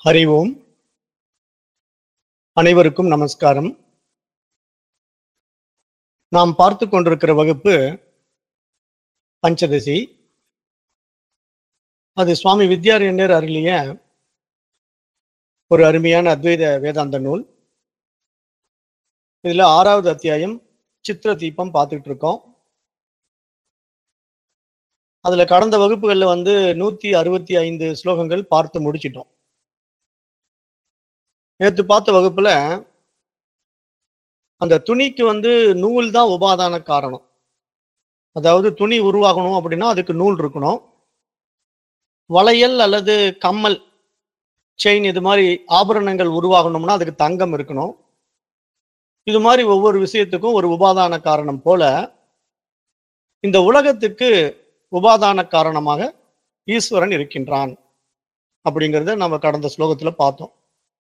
ஹரி ஓம் அனைவருக்கும் நமஸ்காரம் நாம் பார்த்து கொண்டிருக்கிற வகுப்பு பஞ்சதசி அது சுவாமி வித்யாரண்யர் அருளிய ஒரு அருமையான அத்வைத வேதாந்த நூல் இதுல ஆறாவது அத்தியாயம் சித்திர தீபம் பார்த்துட்டு இருக்கோம் அதுல கடந்த வகுப்புகள்ல வந்து நூத்தி அறுபத்தி ஐந்து ஸ்லோகங்கள் பார்த்து முடிச்சிட்டோம் நேற்று பார்த்த வகுப்புல அந்த துணிக்கு வந்து நூல் தான் உபாதான காரணம் அதாவது துணி உருவாகணும் அப்படின்னா அதுக்கு நூல் இருக்கணும் வளையல் அல்லது கம்மல் செயின் இது மாதிரி ஆபரணங்கள் உருவாகணும்னா அதுக்கு தங்கம் இருக்கணும் இது மாதிரி ஒவ்வொரு விஷயத்துக்கும் ஒரு உபாதான காரணம் போல இந்த உலகத்துக்கு உபாதான காரணமாக ஈஸ்வரன் இருக்கின்றான் அப்படிங்கிறத நம்ம கடந்த ஸ்லோகத்துல பார்த்தோம்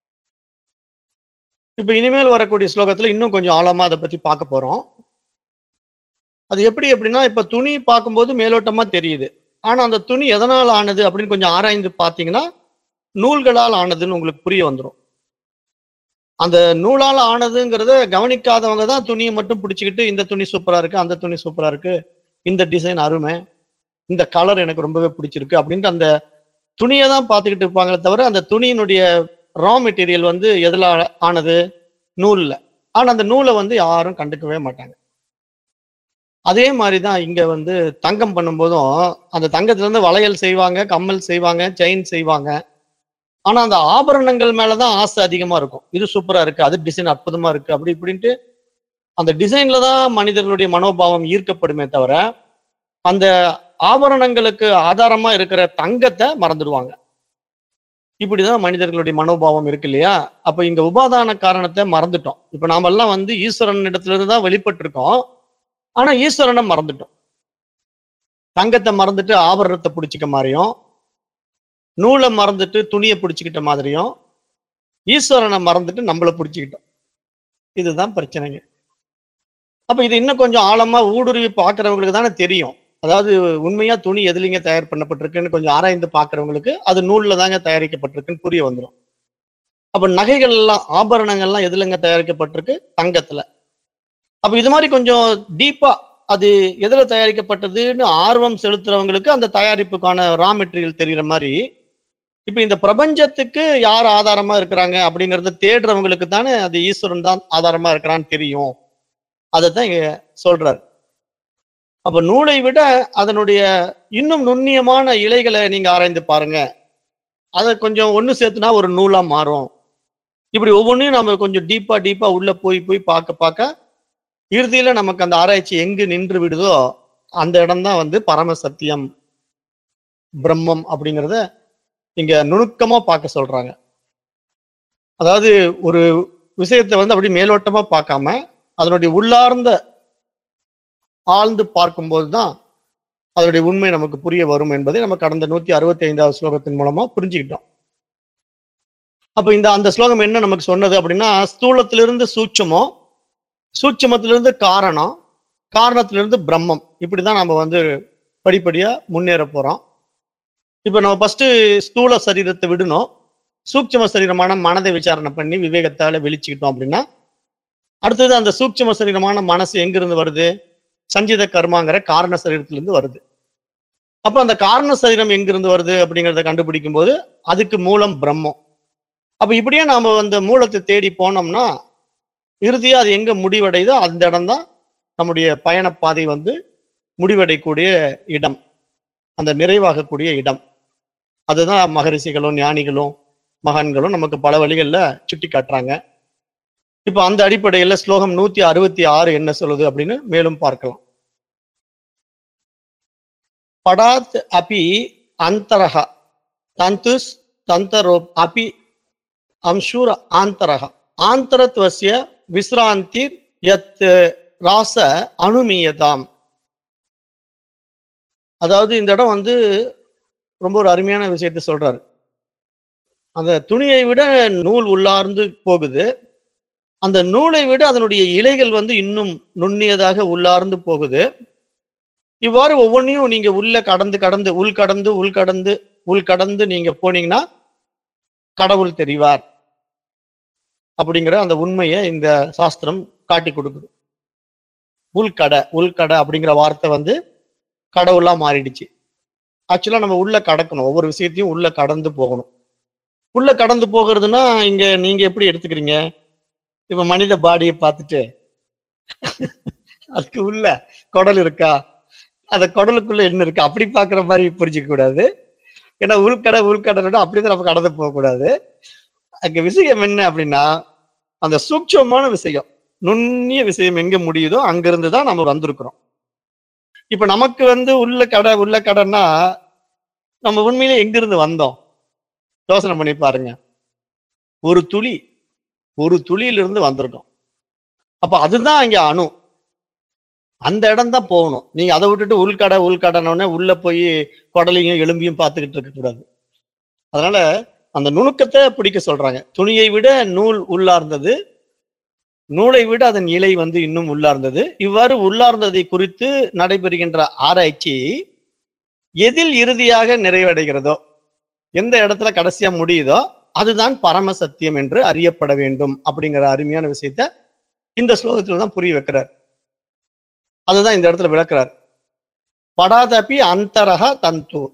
இப்ப இனிமேல் வரக்கூடிய ஸ்லோகத்துல இன்னும் கொஞ்சம் ஆழமா அதை பத்தி பார்க்க போறோம் அது எப்படி அப்படின்னா இப்ப துணி பார்க்கும்போது மேலோட்டமா தெரியுது ஆனா அந்த துணி எதனால் ஆனது அப்படின்னு கொஞ்சம் ஆராய்ந்து பார்த்தீங்கன்னா நூல்களால் ஆனதுன்னு உங்களுக்கு புரிய வந்துடும் அந்த நூலால் ஆனதுங்கிறத கவனிக்காதவங்க தான் துணியை மட்டும் பிடிச்சிக்கிட்டு இந்த துணி சூப்பரா இருக்கு அந்த துணி சூப்பரா இருக்கு இந்த டிசைன் அருமை இந்த கலர் எனக்கு ரொம்பவே பிடிச்சிருக்கு அப்படின்ட்டு அந்த துணியை தான் பார்த்துக்கிட்டு இருப்பாங்களே தவிர அந்த துணியினுடைய ரா மெட்டீரியல் வந்து எதுல ஆனது நூல்ல ஆனா அந்த நூலை வந்து யாரும் கண்டுக்கவே மாட்டாங்க அதே மாதிரி தான் இங்க வந்து தங்கம் பண்ணும்போதும் அந்த தங்கத்துல இருந்து வளையல் செய்வாங்க கம்மல் செய்வாங்க செயின் செய்வாங்க ஆனா அந்த ஆபரணங்கள் மேலதான் ஆசை அதிகமா இருக்கும் இது சூப்பரா இருக்கு அது டிசைன் அற்புதமா இருக்கு அப்படி இப்படின்ட்டு அந்த டிசைன்ல தான் மனிதர்களுடைய மனோபாவம் ஈர்க்கப்படுமே தவிர அந்த ஆபரணங்களுக்கு ஆதாரமா இருக்கிற தங்கத்தை மறந்துடுவாங்க இப்படிதான் மனிதர்களுடைய மனோபாவம் இருக்கு இல்லையா அப்ப இங்க உபாதான காரணத்தை மறந்துட்டோம் இப்ப நாம எல்லாம் வந்து ஈஸ்வரன் இடத்துல இருந்து தான் வெளிப்பட்டு இருக்கோம் ஆனா ஈஸ்வரனை மறந்துட்டோம் தங்கத்தை மறந்துட்டு ஆபரணத்தை பிடிச்சிக்க மாதிரியும் நூலை மறந்துட்டு துணியை பிடிச்சிக்கிட்ட மாதிரியும் ஈஸ்வரனை மறந்துட்டு நம்மளை பிடிச்சிக்கிட்டோம் இதுதான் பிரச்சனைங்க அப்ப இது இன்னும் கொஞ்சம் ஆழமா ஊடுருவி பாக்குறவங்களுக்கு தானே தெரியும் அதாவது உண்மையா துணி எதுலிங்க தயார் பண்ணப்பட்டிருக்குன்னு கொஞ்சம் ஆராய்ந்து பாக்குறவங்களுக்கு அது நூல்ல தாங்க தயாரிக்கப்பட்டிருக்குன்னு புரிய வந்துடும் அப்ப நகைகள் எல்லாம் ஆபரணங்கள்லாம் எதுலங்க தயாரிக்கப்பட்டிருக்கு தங்கத்துல அப்ப இது மாதிரி கொஞ்சம் டீப்பா அது எதுல தயாரிக்கப்பட்டதுன்னு ஆர்வம் செலுத்துறவங்களுக்கு அந்த தயாரிப்புக்கான ரா மெட்டீரியல் தெரிகிற மாதிரி இப்ப இந்த பிரபஞ்சத்துக்கு யார் ஆதாரமா இருக்கிறாங்க அப்படிங்கறத தேடுறவங்களுக்கு தானே அது ஈஸ்வரன் தான் ஆதாரமா இருக்கிறான்னு தெரியும் அதைத்தான் இங்க சொல்றாரு அப்ப நூலை விட அதனுடைய இன்னும் நுண்ணியமான இலைகளை நீங்க ஆராய்ந்து பாருங்க அதை கொஞ்சம் ஒண்ணு சேர்த்துனா ஒரு நூலா மாறும் இப்படி ஒவ்வொன்றையும் நம்ம கொஞ்சம் டீப்பா டீப்பா உள்ள போய் போய் பார்க்க பார்க்க இறுதியில நமக்கு அந்த ஆராய்ச்சி எங்கு நின்று விடுதோ அந்த இடம் தான் வந்து பரம சத்தியம் பிரம்மம் அப்படிங்கிறத இங்க நுணுக்கமா பார்க்க சொல்றாங்க அதாவது ஒரு விஷயத்தை வந்து அப்படி மேலோட்டமா பார்க்காம அதனுடைய உள்ளார்ந்த ஆழ்ந்து பார்க்கும்போது தான் அதனுடைய உண்மை நமக்கு புரிய வரும் என்பதை நம்ம கடந்த நூத்தி அறுபத்தி ஐந்தாவது ஸ்லோகத்தின் மூலமா புரிஞ்சுக்கிட்டோம் அப்ப இந்த அந்த ஸ்லோகம் என்ன நமக்கு சொன்னது அப்படின்னா ஸ்தூலத்திலிருந்து சூட்சமோ சூட்சமத்திலிருந்து காரணம் காரணத்திலிருந்து பிரம்மம் இப்படிதான் நம்ம வந்து படிப்படியா முன்னேற போறோம் இப்ப நம்ம ஃபர்ஸ்ட் ஸ்தூல சரீரத்தை விடணும் சூட்சம சரீரமான மனதை விசாரணை பண்ணி விவேகத்தால வெளிச்சுக்கிட்டோம் அப்படின்னா அடுத்தது அந்த சூட்சம சரீரமான மனசு எங்கிருந்து வருது சஞ்சித கர்மாங்கிற காரண சரீரத்திலிருந்து வருது அப்ப அந்த காரண சரீரம் எங்கிருந்து வருது அப்படிங்கிறத கண்டுபிடிக்கும் போது அதுக்கு மூலம் பிரம்மம் அப்ப இப்படியே நாம அந்த மூலத்தை தேடி போனோம்னா இறுதியா அது எங்க முடிவடையுதோ அந்த இடம் தான் நம்முடைய பயணப்பாதை வந்து முடிவடையக்கூடிய இடம் அந்த நிறைவாகக்கூடிய இடம் அதுதான் மகரிஷிகளும் ஞானிகளும் மகான்களும் நமக்கு பல வழிகள்ல சுட்டி காட்டுறாங்க இப்ப அந்த அடிப்படையில ஸ்லோகம் நூத்தி அறுபத்தி ஆறு என்ன சொல்லுது அப்படின்னு மேலும் பார்க்கலாம் படாத் அபி அந்தரக தந்துஸ் தந்தரோ அபி அம்சூர ஆந்தரக ஆந்தரத்வசிய விஸ்ராந்தி யத் ராச அணுமியதாம் அதாவது இந்த இடம் வந்து ரொம்ப ஒரு அருமையான விஷயத்த சொல்றாரு அந்த துணியை விட நூல் உள்ளார்ந்து போகுது அந்த நூலை விட அதனுடைய இலைகள் வந்து இன்னும் நுண்ணியதாக உள்ளார்ந்து போகுது இவ்வாறு ஒவ்வொன்றையும் நீங்க உள்ள கடந்து கடந்து உள் கடந்து உள் கடந்து உள் கடந்து நீங்க போனீங்கன்னா கடவுள் தெரிவார் அப்படிங்கிற அந்த உண்மையை இந்த சாஸ்திரம் காட்டி கொடுக்குது உள்கடை உள்கடை அப்படிங்கிற வார்த்தை வந்து கடவுளா மாறிடுச்சு ஆக்சுவலா நம்ம உள்ள கடக்கணும் ஒவ்வொரு விஷயத்தையும் உள்ள கடந்து போகணும் உள்ள கடந்து போகிறதுனா இங்க நீங்க எப்படி எடுத்துக்கிறீங்க இப்ப மனித பாடியை பார்த்துட்டு அதுக்கு உள்ள குடல் இருக்கா அந்த குடலுக்குள்ள என்ன இருக்கு அப்படி பாக்குற மாதிரி புரிஞ்சுக்க கூடாது ஏன்னா உள்கடை உள்கடலோட அப்படிதான் நம்ம கடந்து போக கூடாது அங்க விஷயம் என்ன அப்படின்னா அந்த சூட்சமான விஷயம் நுண்ணிய விஷயம் எங்க முடியுதோ அங்கிருந்து தான் நம்ம வந்திருக்கிறோம் இப்ப நமக்கு வந்து உள்ள கடை உள்ள கடைன்னா நம்ம உண்மையிலே எங்கிருந்து வந்தோம் யோசனை பண்ணி பாருங்க ஒரு துளி ஒரு துளியிலிருந்து வந்திருக்கோம் அப்ப அதுதான் இங்க அணு அந்த இடம் தான் போகணும் நீங்க அதை விட்டுட்டு உள்கடை உள்கடனோடனே உள்ள போய் குடலையும் எலும்பியும் பார்த்துக்கிட்டு இருக்க கூடாது அதனால அந்த நுணுக்கத்தை பிடிக்க சொல்றாங்க துணியை விட நூல் உள்ளார்ந்தது நூலை விட அதன் இலை வந்து இன்னும் உள்ளார்ந்தது இவ்வாறு உள்ளார்ந்ததை குறித்து நடைபெறுகின்ற ஆராய்ச்சி எதில் இறுதியாக நிறைவடைகிறதோ எந்த இடத்துல கடைசியா முடியுதோ அதுதான் பரம சத்தியம் என்று அறியப்பட வேண்டும் அப்படிங்கிற அருமையான விஷயத்த இந்த ஸ்லோகத்துல தான் புரிய வைக்கிறார் அதுதான் இந்த இடத்துல விளக்குறார் படாதபி அந்தரக தந்து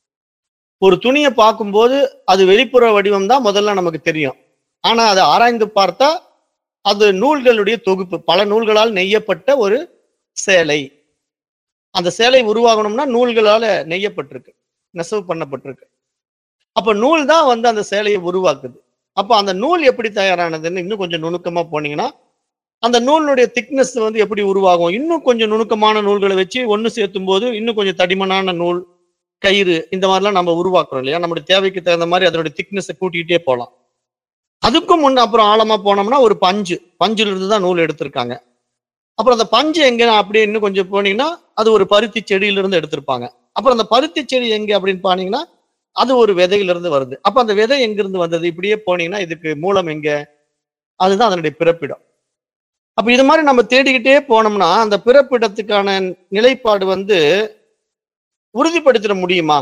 ஒரு துணியை பார்க்கும்போது அது வெளிப்புற வடிவம் தான் முதல்ல நமக்கு தெரியும் ஆனா அதை ஆராய்ந்து பார்த்தா அது நூல்களுடைய தொகுப்பு பல நூல்களால் நெய்யப்பட்ட ஒரு சேலை அந்த சேலை உருவாகணும்னா நூல்களால நெய்யப்பட்டிருக்கு நெசவு பண்ணப்பட்டிருக்கு அப்ப நூல் தான் வந்து அந்த சேலையை உருவாக்குது அப்ப அந்த நூல் எப்படி தயாரானதுன்னு இன்னும் கொஞ்சம் நுணுக்கமா போனீங்கன்னா அந்த நூலினுடைய திக்னஸ் வந்து எப்படி உருவாகும் இன்னும் கொஞ்சம் நுணுக்கமான நூல்களை வச்சு ஒன்று சேர்த்தும் போது இன்னும் கொஞ்சம் தடிமனான நூல் கயிறு இந்த மாதிரிலாம் நம்ம உருவாக்குறோம் இல்லையா நம்மளுடைய தேவைக்கு தகுந்த மாதிரி அதனுடைய திக்னஸை கூட்டிகிட்டே போகலாம் அதுக்கும் முன்ன அப்புறம் ஆழமா போனோம்னா ஒரு பஞ்சு பஞ்சுல இருந்து தான் நூல் எடுத்திருக்காங்க அப்புறம் அந்த பஞ்சு எங்க அப்படியே இன்னும் கொஞ்சம் போனீங்கன்னா அது ஒரு பருத்தி செடியில இருந்து எடுத்திருப்பாங்க அப்புறம் அந்த பருத்தி செடி எங்க அப்படின்னு பாத்தீங்கன்னா அது ஒரு விதையில இருந்து வருது அப்ப அந்த விதை எங்க இருந்து வந்தது இப்படியே போனீங்கன்னா இதுக்கு மூலம் எங்க அதுதான் அதனுடைய பிறப்பிடம் அப்ப இது மாதிரி நம்ம தேடிக்கிட்டே போனோம்னா அந்த பிறப்பிடத்துக்கான நிலைப்பாடு வந்து உறுதிப்படுத்திட முடியுமா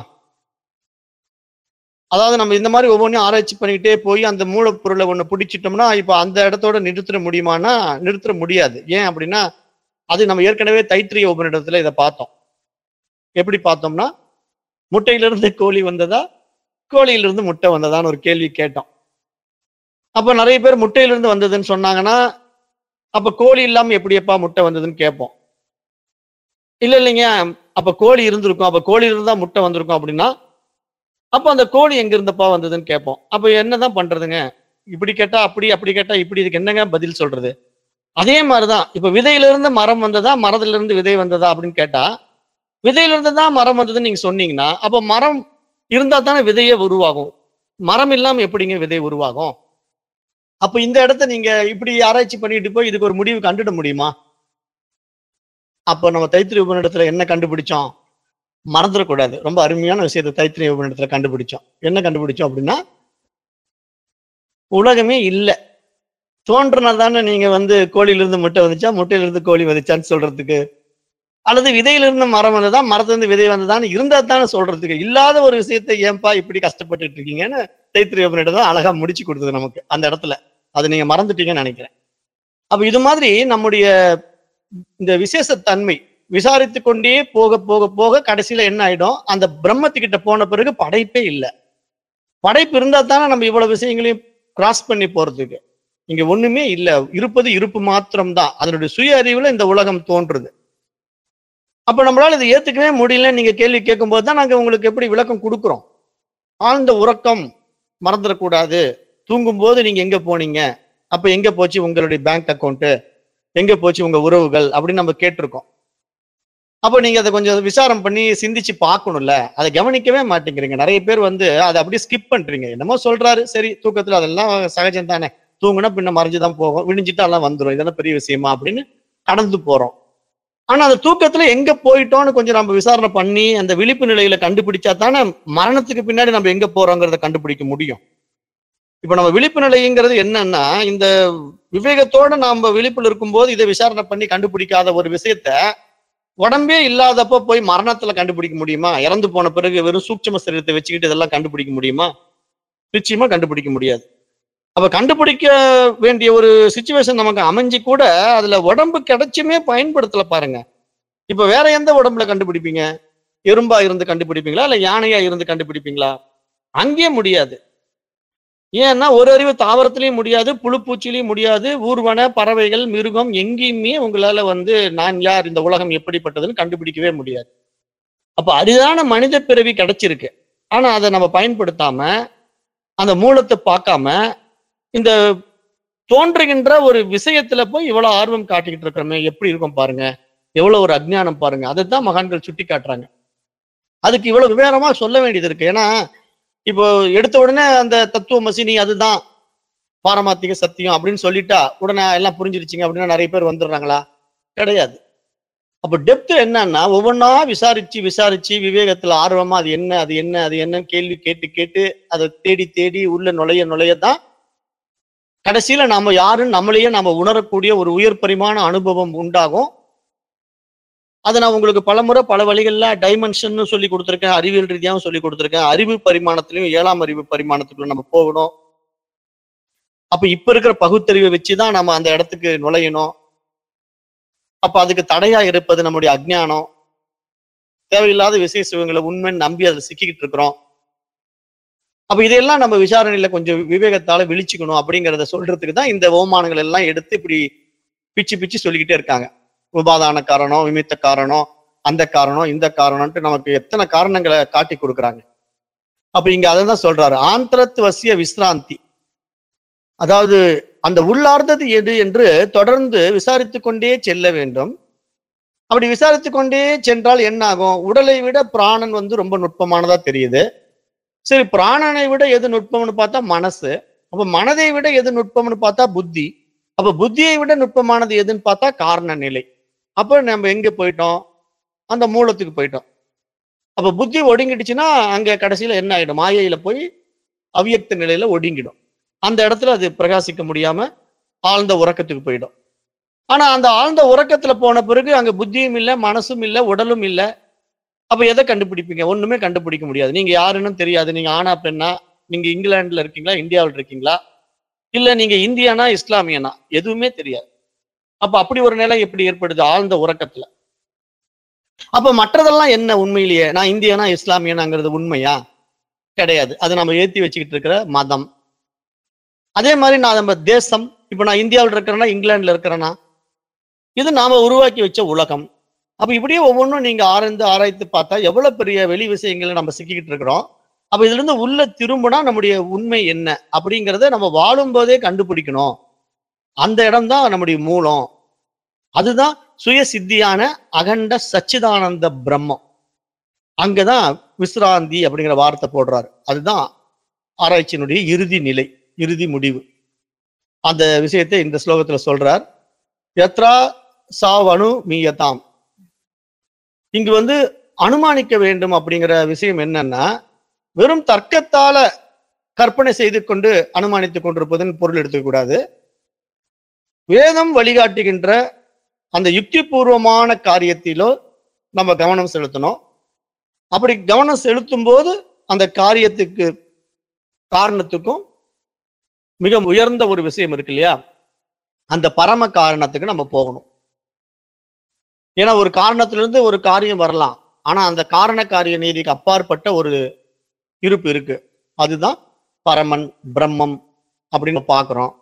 அதாவது நம்ம இந்த மாதிரி ஒவ்வொன்றையும் ஆராய்ச்சி பண்ணிக்கிட்டே போய் அந்த மூலப்பொருளை ஒண்ணு பிடிச்சிட்டோம்னா இப்ப அந்த இடத்தோட நிறுத்திட முடியுமானா நிறுத்திட முடியாது ஏன் அப்படின்னா அது நம்ம ஏற்கனவே தைத்திரிய உபநிடத்துல இதை பார்த்தோம் எப்படி பார்த்தோம்னா முட்டையிலிருந்து கோழி வந்ததா கோழியிலிருந்து முட்டை வந்ததான்னு ஒரு கேள்வி கேட்டோம் அப்ப நிறைய பேர் முட்டையிலிருந்து வந்ததுன்னு சொன்னாங்கன்னா அப்ப கோழி இல்லாம எப்படியப்பா முட்டை வந்ததுன்னு கேட்போம் இல்ல இல்லைங்க அப்ப கோழி இருந்திருக்கும் அப்ப கோழி இருந்தா முட்டை வந்திருக்கும் அப்படின்னா அப்ப அந்த கோழி எங்க இருந்தப்பா வந்ததுன்னு கேட்போம் அப்ப என்னதான் பண்றதுங்க இப்படி கேட்டா அப்படி அப்படி கேட்டா இப்படி இதுக்கு என்னங்க பதில் சொல்றது அதே மாதிரிதான் இப்ப விதையில இருந்து மரம் வந்ததா மரத்துல இருந்து விதை வந்ததா அப்படின்னு கேட்டா விதையில இருந்து தான் மரம் வந்ததுன்னு நீங்க சொன்னீங்கன்னா அப்ப மரம் இருந்தா தானே விதையே உருவாகும் மரம் இல்லாம எப்படிங்க விதை உருவாகும் அப்ப இந்த இடத்த நீங்க இப்படி ஆராய்ச்சி பண்ணிட்டு போய் இதுக்கு ஒரு முடிவு கண்டுட முடியுமா அப்ப நம்ம தைத்திரிய உபநிடத்துல என்ன கண்டுபிடிச்சோம் மறந்துடக்கூடாது ரொம்ப அருமையான விஷயத்தை தைத்திரிய உபநிடத்துல கண்டுபிடிச்சோம் என்ன கண்டுபிடிச்சோம் அப்படின்னா உலகமே இல்லை தோன்றுனா தானே நீங்க வந்து கோழியிலிருந்து முட்டை வந்துச்சா முட்டையிலிருந்து கோழி வந்துச்சான்னு சொல்றதுக்கு அல்லது விதையிலிருந்து மரம் வந்ததா மரத்திலிருந்து விதை வந்ததான்னு இருந்தா தானே சொல்றதுக்கு இல்லாத ஒரு விஷயத்தை ஏன்பா இப்படி கஷ்டப்பட்டுட்டு இருக்கீங்கன்னு தைத்திரிய உபநிடம் தான் அழகா முடிச்சு கொடுத்தது நமக்கு அந்த இடத்துல அது நீங்க மறந்துட்டீங்கன்னு நினைக்கிறேன் அப்ப இது மாதிரி நம்முடைய இந்த விசேஷத்தன்மை விசாரித்து கொண்டே போக போக போக கடைசியில என்ன ஆயிடும் அந்த பிரம்மத்துக்கிட்ட போன பிறகு படைப்பே இல்லை படைப்பு இருந்தா தானே நம்ம இவ்வளவு விஷயங்களையும் கிராஸ் பண்ணி போறதுக்கு இங்க ஒண்ணுமே இல்லை இருப்பது இருப்பு மாத்திரம்தான் அதனுடைய சுய அறிவுல இந்த உலகம் தோன்றுது அப்ப நம்மளால இதை ஏத்துக்கவே முடியல நீங்க கேள்வி கேட்கும்போது தான் நாங்க உங்களுக்கு எப்படி விளக்கம் கொடுக்குறோம் ஆழ்ந்த உறக்கம் மறந்துடக்கூடாது தூங்கும்போது நீங்க எங்க போனீங்க அப்ப எங்க போச்சு உங்களுடைய பேங்க் அக்கௌண்ட் எங்க போச்சு உங்க உறவுகள் அப்படின்னு நம்ம கேட்டிருக்கோம் அப்போ நீங்க அதை கொஞ்சம் விசாரம் பண்ணி சிந்திச்சு பார்க்கணும்ல அதை கவனிக்கவே மாட்டேங்கிறீங்க நிறைய பேர் வந்து அதை அப்படியே ஸ்கிப் பண்றீங்க என்னமோ சொல்றாரு சரி தூக்கத்துல அதெல்லாம் சகஜம் தானே தூங்குனா பின்ன மறைஞ்சுதான் போகும் விடிஞ்சிட்டு எல்லாம் வந்துடும் இதெல்லாம் பெரிய விஷயமா அப்படின்னு கடந்து போறோம் ஆனா அந்த தூக்கத்துல எங்க போயிட்டோம்னு கொஞ்சம் நம்ம விசாரணை பண்ணி அந்த விழிப்பு நிலையில கண்டுபிடிச்சா தானே மரணத்துக்கு பின்னாடி நம்ம எங்க போறோங்கிறத கண்டுபிடிக்க முடியும் இப்ப நம்ம விழிப்பு நிலைங்கிறது என்னன்னா இந்த விவேகத்தோட நாம விழிப்புல இருக்கும்போது இதை விசாரணை பண்ணி கண்டுபிடிக்காத ஒரு விஷயத்த உடம்பே இல்லாதப்ப போய் மரணத்துல கண்டுபிடிக்க முடியுமா இறந்து போன பிறகு வெறும் சூட்சம சரீரத்தை வச்சுக்கிட்டு இதெல்லாம் கண்டுபிடிக்க முடியுமா நிச்சயமா கண்டுபிடிக்க முடியாது அப்ப கண்டுபிடிக்க வேண்டிய ஒரு சுச்சுவேஷன் நமக்கு அமைஞ்சு கூட அதுல உடம்பு கிடைச்சுமே பயன்படுத்தல பாருங்க இப்ப வேற எந்த உடம்புல கண்டுபிடிப்பீங்க எறும்பா இருந்து கண்டுபிடிப்பீங்களா இல்ல யானையா இருந்து கண்டுபிடிப்பீங்களா அங்கேயே முடியாது ஏன்னா ஒரு அறிவு தாவரத்திலையும் முடியாது புழு பூச்சிலையும் முடியாது ஊர்வன பறவைகள் மிருகம் எங்கேயுமே உங்களால வந்து நான் யார் இந்த உலகம் எப்படிப்பட்டதுன்னு கண்டுபிடிக்கவே முடியாது அப்ப அரிதான மனித பிறவி கிடைச்சிருக்கு ஆனா அதை நம்ம பயன்படுத்தாம அந்த மூலத்தை பார்க்காம இந்த தோன்றுகின்ற ஒரு விஷயத்துல போய் இவ்வளவு ஆர்வம் காட்டிக்கிட்டு இருக்கிறோமே எப்படி இருக்கும் பாருங்க எவ்வளவு ஒரு அஜ்ஞானம் பாருங்க அதை தான் மகான்கள் சுட்டி காட்டுறாங்க அதுக்கு இவ்வளவு விவரமா சொல்ல வேண்டியது இருக்கு ஏன்னா இப்போ எடுத்த உடனே அந்த தத்துவமசி நீ அதுதான் பாரமாத்திக சத்தியம் அப்படின்னு சொல்லிட்டா உடனே எல்லாம் புரிஞ்சிருச்சிங்க அப்படின்னா நிறைய பேர் வந்துடுறாங்களா கிடையாது அப்ப டெப்த் என்னன்னா ஒவ்வொன்றா விசாரிச்சு விசாரிச்சு விவேகத்துல ஆர்வமா அது என்ன அது என்ன அது என்னன்னு கேள்வி கேட்டு கேட்டு அதை தேடி தேடி உள்ள நுழைய நுழையதான் கடைசியில நாம யாருன்னு நம்மளையே நாம உணரக்கூடிய ஒரு உயர் பரிமாண அனுபவம் உண்டாகும் அதை நான் உங்களுக்கு பலமுறை பல வழிகள்ல டைமென்ஷன் சொல்லி கொடுத்துருக்கேன் அறிவியல் ரீதியாகவும் சொல்லி கொடுத்துருக்கேன் அறிவு பரிமாணத்திலையும் ஏழாம் அறிவு பரிமாணத்துக்குள்ள நம்ம போகணும் அப்ப இப்ப இருக்கிற பகுத்தறிவை வச்சுதான் நம்ம அந்த இடத்துக்கு நுழையணும் அப்ப அதுக்கு தடையா இருப்பது நம்முடைய அஜ்ஞானம் தேவையில்லாத விசேஷ சிவங்களை உண்மைன்னு நம்பி அதில் சிக்கிக்கிட்டு இருக்கிறோம் அப்ப இதையெல்லாம் நம்ம விசாரணையில கொஞ்சம் விவேகத்தால விழிச்சுக்கணும் அப்படிங்கிறத சொல்றதுக்கு தான் இந்த ஓமானங்கள் எல்லாம் எடுத்து இப்படி பிச்சு பிச்சு சொல்லிக்கிட்டே இருக்காங்க உபாதான காரணம் விமித்த காரணம் அந்த காரணம் இந்த காரணம்ட்டு நமக்கு எத்தனை காரணங்களை காட்டி கொடுக்குறாங்க அப்ப இங்க அதை தான் சொல்றாரு ஆந்திரத்துவசிய விஸ்ராந்தி அதாவது அந்த உள்ளார்ந்தது எது என்று தொடர்ந்து விசாரித்து கொண்டே செல்ல வேண்டும் அப்படி விசாரித்து கொண்டே சென்றால் என்ன ஆகும் உடலை விட பிராணன் வந்து ரொம்ப நுட்பமானதா தெரியுது சரி பிராணனை விட எது நுட்பம்னு பார்த்தா மனசு அப்ப மனதை விட எது நுட்பம்னு பார்த்தா புத்தி அப்ப புத்தியை விட நுட்பமானது எதுன்னு பார்த்தா காரண நிலை அப்ப நம்ம எங்க போயிட்டோம் அந்த மூலத்துக்கு போயிட்டோம் அப்ப புத்தி ஒடுங்கிடுச்சுன்னா அங்க கடைசியில என்ன ஆயிடும் மாயையில போய் அவ்வியக்த நிலையில ஒடுங்கிடும் அந்த இடத்துல அது பிரகாசிக்க முடியாம ஆழ்ந்த உறக்கத்துக்கு போயிடும் ஆனா அந்த ஆழ்ந்த உறக்கத்துல போன பிறகு அங்க புத்தியும் இல்லை மனசும் இல்லை உடலும் இல்லை அப்ப எதை கண்டுபிடிப்பீங்க ஒண்ணுமே கண்டுபிடிக்க முடியாது நீங்க யாருன்னு தெரியாது நீங்க ஆனா பெண்ணா நீங்க இங்கிலாந்துல இருக்கீங்களா இந்தியாவில் இருக்கீங்களா இல்ல நீங்க இந்தியானா இஸ்லாமியனா எதுவுமே தெரியாது அப்ப அப்படி ஒரு நிலை எப்படி ஏற்படுது ஆழ்ந்த உறக்கத்துல அப்ப மற்றதெல்லாம் என்ன உண்மையிலேயே நான் இந்தியனா இஸ்லாமியனாங்கிறது உண்மையா கிடையாது அது நம்ம ஏத்தி வச்சுக்கிட்டு இருக்கிற மதம் அதே மாதிரி நான் நம்ம தேசம் இப்ப நான் இந்தியாவில் இருக்கிறேன்னா இங்கிலாந்துல இருக்கிறேன்னா இது நாம உருவாக்கி வச்ச உலகம் அப்ப இப்படியே ஒவ்வொன்றும் நீங்க ஆராய்ந்து ஆராய்த்து பார்த்தா எவ்வளவு பெரிய வெளி விஷயங்களை நம்ம சிக்கிக்கிட்டு இருக்கிறோம் அப்ப இதுல இருந்து உள்ள திரும்பினா நம்முடைய உண்மை என்ன அப்படிங்கிறத நம்ம வாழும்போதே கண்டுபிடிக்கணும் அந்த இடம்தான் நம்முடைய மூலம் அதுதான் சுய சித்தியான அகண்ட சச்சிதானந்த பிரம்மம் அங்கதான் விஸ்ராந்தி அப்படிங்கிற வார்த்தை போடுறாரு அதுதான் ஆராய்ச்சியினுடைய இறுதி நிலை இறுதி முடிவு அந்த விஷயத்தை இந்த ஸ்லோகத்துல சொல்றார் எத்ரா சாவனு மீயதாம் இங்கு வந்து அனுமானிக்க வேண்டும் அப்படிங்கிற விஷயம் என்னன்னா வெறும் தர்க்கத்தால கற்பனை செய்து கொண்டு அனுமானித்துக் கொண்டிருப்பதன் பொருள் எடுத்துக்கூடாது வேதம் வழிகாட்டுகின்ற அந்த யுக்திபூர்வமான காரியத்திலோ நம்ம கவனம் செலுத்தணும் அப்படி கவனம் செலுத்தும் போது அந்த காரியத்துக்கு காரணத்துக்கும் மிக உயர்ந்த ஒரு விஷயம் இருக்கு இல்லையா அந்த பரம காரணத்துக்கு நம்ம போகணும் ஏன்னா ஒரு காரணத்திலிருந்து ஒரு காரியம் வரலாம் ஆனா அந்த காரண காரிய நீதிக்கு அப்பாற்பட்ட ஒரு இருப்பு இருக்கு அதுதான் பரமன் பிரம்மம் அப்படின்னு பார்க்கிறோம்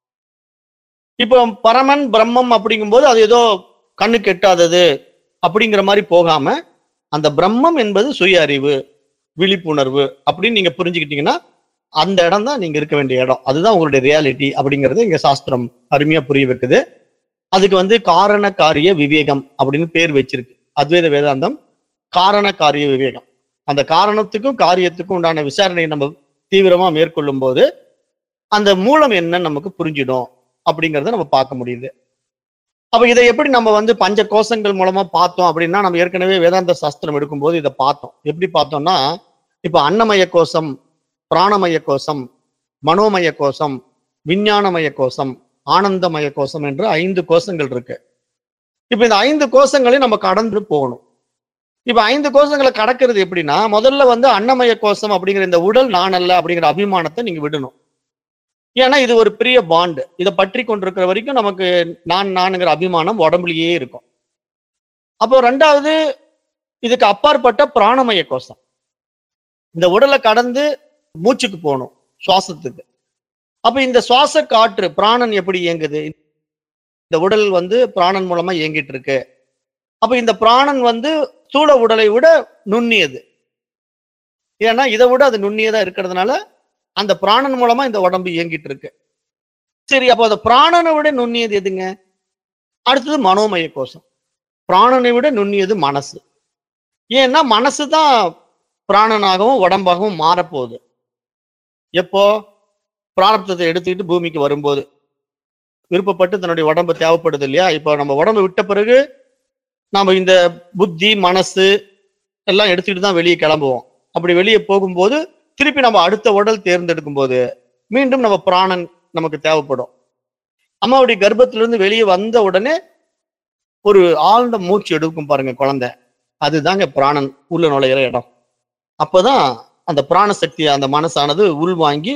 இப்போ பரமன் பிரம்மம் அப்படிங்கும்போது அது ஏதோ கண்ணு கெட்டாதது அப்படிங்கிற மாதிரி போகாம அந்த பிரம்மம் என்பது சுய அறிவு விழிப்புணர்வு அப்படின்னு நீங்க புரிஞ்சுக்கிட்டீங்கன்னா அந்த இடம் தான் நீங்க இருக்க வேண்டிய இடம் அதுதான் உங்களுடைய ரியாலிட்டி அப்படிங்கிறது இங்க சாஸ்திரம் அருமையா புரிய வைக்குது அதுக்கு வந்து காரண காரிய விவேகம் அப்படின்னு பேர் வச்சிருக்கு அத்வைத வேதாந்தம் காரண காரிய விவேகம் அந்த காரணத்துக்கும் காரியத்துக்கும் உண்டான விசாரணையை நம்ம தீவிரமா மேற்கொள்ளும் போது அந்த மூலம் என்னன்னு நமக்கு புரிஞ்சிடும் அப்படிங்கிறத நம்ம பார்க்க முடியுது அப்ப இதை எப்படி நம்ம வந்து பஞ்ச கோஷங்கள் மூலமா பார்த்தோம் அப்படின்னா நம்ம ஏற்கனவே வேதாந்த சாஸ்திரம் எடுக்கும்போது இதை பார்த்தோம் எப்படி பார்த்தோம்னா இப்ப அன்னமய கோஷம் பிராணமய கோஷம் மனோமய கோஷம் விஞ்ஞானமய கோஷம் ஆனந்தமய கோஷம் என்று ஐந்து கோஷங்கள் இருக்கு இப்ப இந்த ஐந்து கோஷங்களையும் நம்ம கடந்து போகணும் இப்ப ஐந்து கோஷங்களை கடக்கிறது எப்படின்னா முதல்ல வந்து அன்னமய கோஷம் அப்படிங்கிற இந்த உடல் நான் அல்ல அப்படிங்கிற அபிமானத்தை நீங்க விடணும் ஏன்னா இது ஒரு பெரிய பாண்டு இதை பற்றி கொண்டிருக்கிற வரைக்கும் நமக்கு நான் நானுங்கிற அபிமானம் உடம்புலயே இருக்கும் அப்போ ரெண்டாவது இதுக்கு அப்பாற்பட்ட பிராணமய கோஷம் இந்த உடலை கடந்து மூச்சுக்கு போகணும் சுவாசத்துக்கு அப்ப இந்த சுவாச காற்று பிராணன் எப்படி இயங்குது இந்த உடல் வந்து பிராணன் மூலமா இயங்கிட்டு இருக்கு அப்ப இந்த பிராணன் வந்து ஸ்தூல உடலை விட நுண்ணியது ஏன்னா இதை விட அது நுண்ணியதா இருக்கிறதுனால அந்த பிராணன் மூலமா இந்த உடம்பு இயங்கிட்டு இருக்கு சரி அப்போ அந்த பிராணனை விட நுண்ணியது எதுங்க அடுத்தது மனோமய கோஷம் பிராணனை விட நுண்ணியது மனசு ஏன்னா மனசு தான் பிராணனாகவும் உடம்பாகவும் மாறப்போகுது எப்போ பிராரப்தத்தை எடுத்துக்கிட்டு பூமிக்கு வரும்போது விருப்பப்பட்டு தன்னுடைய உடம்பு தேவைப்படுது இல்லையா இப்போ நம்ம உடம்பு விட்ட பிறகு நாம இந்த புத்தி மனசு எல்லாம் எடுத்துக்கிட்டு தான் வெளியே கிளம்புவோம் அப்படி வெளியே போகும்போது திருப்பி நம்ம அடுத்த உடல் தேர்ந்தெடுக்கும் போது மீண்டும் நம்ம பிராணன் நமக்கு தேவைப்படும் அம்மாவுடைய கர்ப்பத்திலிருந்து வெளியே வந்த உடனே ஒரு ஆழ்ந்த மூச்சு எடுக்கும் பாருங்க குழந்தை அதுதாங்க பிராணன் உள்ள நுழையிற இடம் அப்பதான் அந்த பிராண சக்தி அந்த மனசானது உள்வாங்கி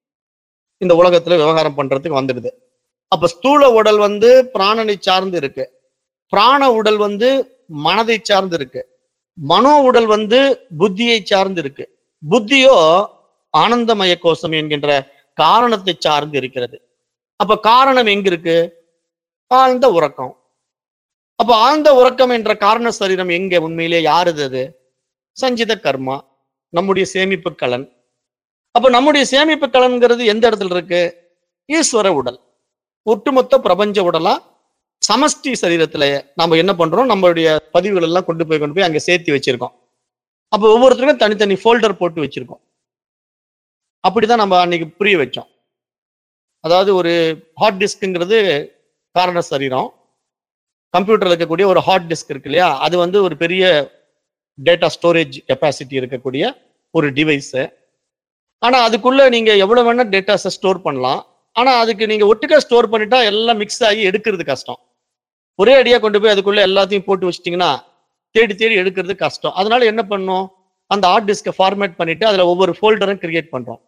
இந்த உலகத்துல விவகாரம் பண்றதுக்கு வந்துடுது அப்ப ஸ்தூல உடல் வந்து பிராணனை சார்ந்து இருக்கு பிராண உடல் வந்து மனதை சார்ந்து இருக்கு மனோ உடல் வந்து புத்தியை சார்ந்து இருக்கு புத்தியோ ஆனந்தமய கோஷம் என்கின்ற காரணத்தை சார்ந்து இருக்கிறது அப்ப காரணம் எங்க இருக்கு ஆழ்ந்த உறக்கம் அப்ப ஆழ்ந்த உறக்கம் என்ற காரண சரீரம் எங்க உண்மையிலே யாருது அது சஞ்சித கர்மா நம்முடைய சேமிப்பு கலன் அப்ப நம்முடைய சேமிப்பு கலன்கிறது எந்த இடத்துல இருக்கு ஈஸ்வர உடல் ஒட்டுமொத்த பிரபஞ்ச உடலா சமஷ்டி சரீரத்துல நம்ம என்ன பண்றோம் நம்மளுடைய பதிவுகள் எல்லாம் கொண்டு போய் கொண்டு போய் அங்க சேர்த்து வச்சிருக்கோம் அப்ப ஒவ்வொருத்தருக்கும் தனித்தனி ஃபோல்டர் போட்டு வச்சிருக்கோம் அப்படிதான் நம்ம அன்னைக்கு புரிய வச்சோம் அதாவது ஒரு ஹார்ட் டிஸ்க்குங்கிறது காரண சரீரம் கம்ப்யூட்டர்ல இருக்கக்கூடிய ஒரு ஹார்ட் டிஸ்க் இருக்கு இல்லையா அது வந்து ஒரு பெரிய டேட்டா ஸ்டோரேஜ் கெப்பாசிட்டி இருக்கக்கூடிய ஒரு டிவைஸ் ஆனா அதுக்குள்ள நீங்க எவ்வளவு வேணா டேட்டாஸை ஸ்டோர் பண்ணலாம் ஆனா அதுக்கு நீங்க ஒட்டுக்கா ஸ்டோர் பண்ணிட்டா எல்லாம் மிக்ஸ் ஆகி எடுக்கிறது கஷ்டம் ஒரே அடியா கொண்டு போய் அதுக்குள்ள எல்லாத்தையும் போட்டு வச்சிட்டிங்கன்னா தேடி தேடி எடுக்கிறது கஷ்டம் அதனால என்ன பண்ணோம் அந்த ஹார்ட் டிஸ்கை ஃபார்மேட் பண்ணிட்டு அதுல ஒவ்வொரு ஃபோல்டரும் கிரியேட் பண்றோம்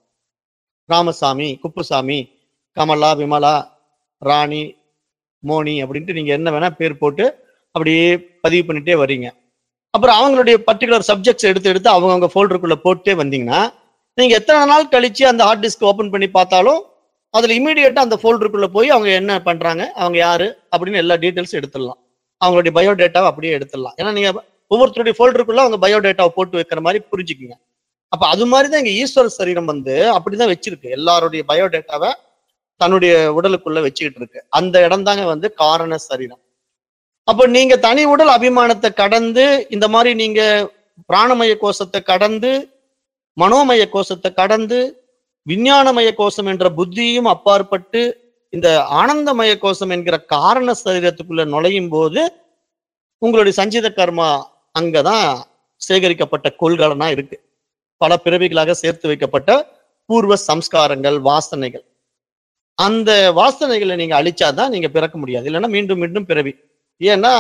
ராமசாமி குப்புசாமி கமலா விமலா ராணி மோனி அப்படின்ட்டு நீங்க என்ன வேணா பேர் போட்டு அப்படியே பதிவு பண்ணிட்டே வர்றீங்க அப்புறம் அவங்களுடைய பர்டிகுலர் சப்ஜெக்ட்ஸ் எடுத்து எடுத்து அவங்கவுங்க ஃபோல்டருக்குள்ள போட்டே வந்தீங்கன்னா நீங்க எத்தனை நாள் கழிச்சு அந்த ஹார்ட் டிஸ்க் ஓபன் பண்ணி பார்த்தாலும் அதுல இமீடியட்டா அந்த ஃபோல்டருக்குள்ள போய் அவங்க என்ன பண்றாங்க அவங்க யாரு அப்படின்னு எல்லா டீட்டெயில்ஸ் எடுத்துடலாம் அவங்களுடைய பயோடேட்டாவை அப்படியே எடுத்துடலாம் ஏன்னா நீங்க ஒவ்வொருத்தருடைய ஃபோல்டருக்குள்ள அவங்க பயோடேட்டாவை போட்டு வைக்கிற மாதிரி புரிஞ்சுக்குங்க அப்ப அது மாதிரி தான் இங்க ஈஸ்வர சரீரம் வந்து அப்படிதான் வச்சிருக்கு எல்லாருடைய பயோடேட்டாவை தன்னுடைய உடலுக்குள்ள வச்சுக்கிட்டு இருக்கு அந்த இடம் தாங்க வந்து காரண சரீரம் அப்ப நீங்க தனி உடல் அபிமானத்தை கடந்து இந்த மாதிரி நீங்க பிராணமய கோஷத்தை கடந்து மனோமய கோஷத்தை கடந்து விஞ்ஞானமய கோஷம் என்ற புத்தியும் அப்பாற்பட்டு இந்த ஆனந்தமய கோஷம் என்கிற காரண சரீரத்துக்குள்ள நுழையும் போது உங்களுடைய சஞ்சித கர்மா அங்கதான் சேகரிக்கப்பட்ட கொள்கலனா இருக்கு பல பிறவிகளாக சேர்த்து வைக்கப்பட்ட பூர்வ சம்ஸ்காரங்கள் வாசனைகள் அந்த வாசனைகளை நீங்க அழிச்சாதான் நீங்க பிறக்க முடியாது இல்லைன்னா மீண்டும் மீண்டும் பிறவி ஏன்னா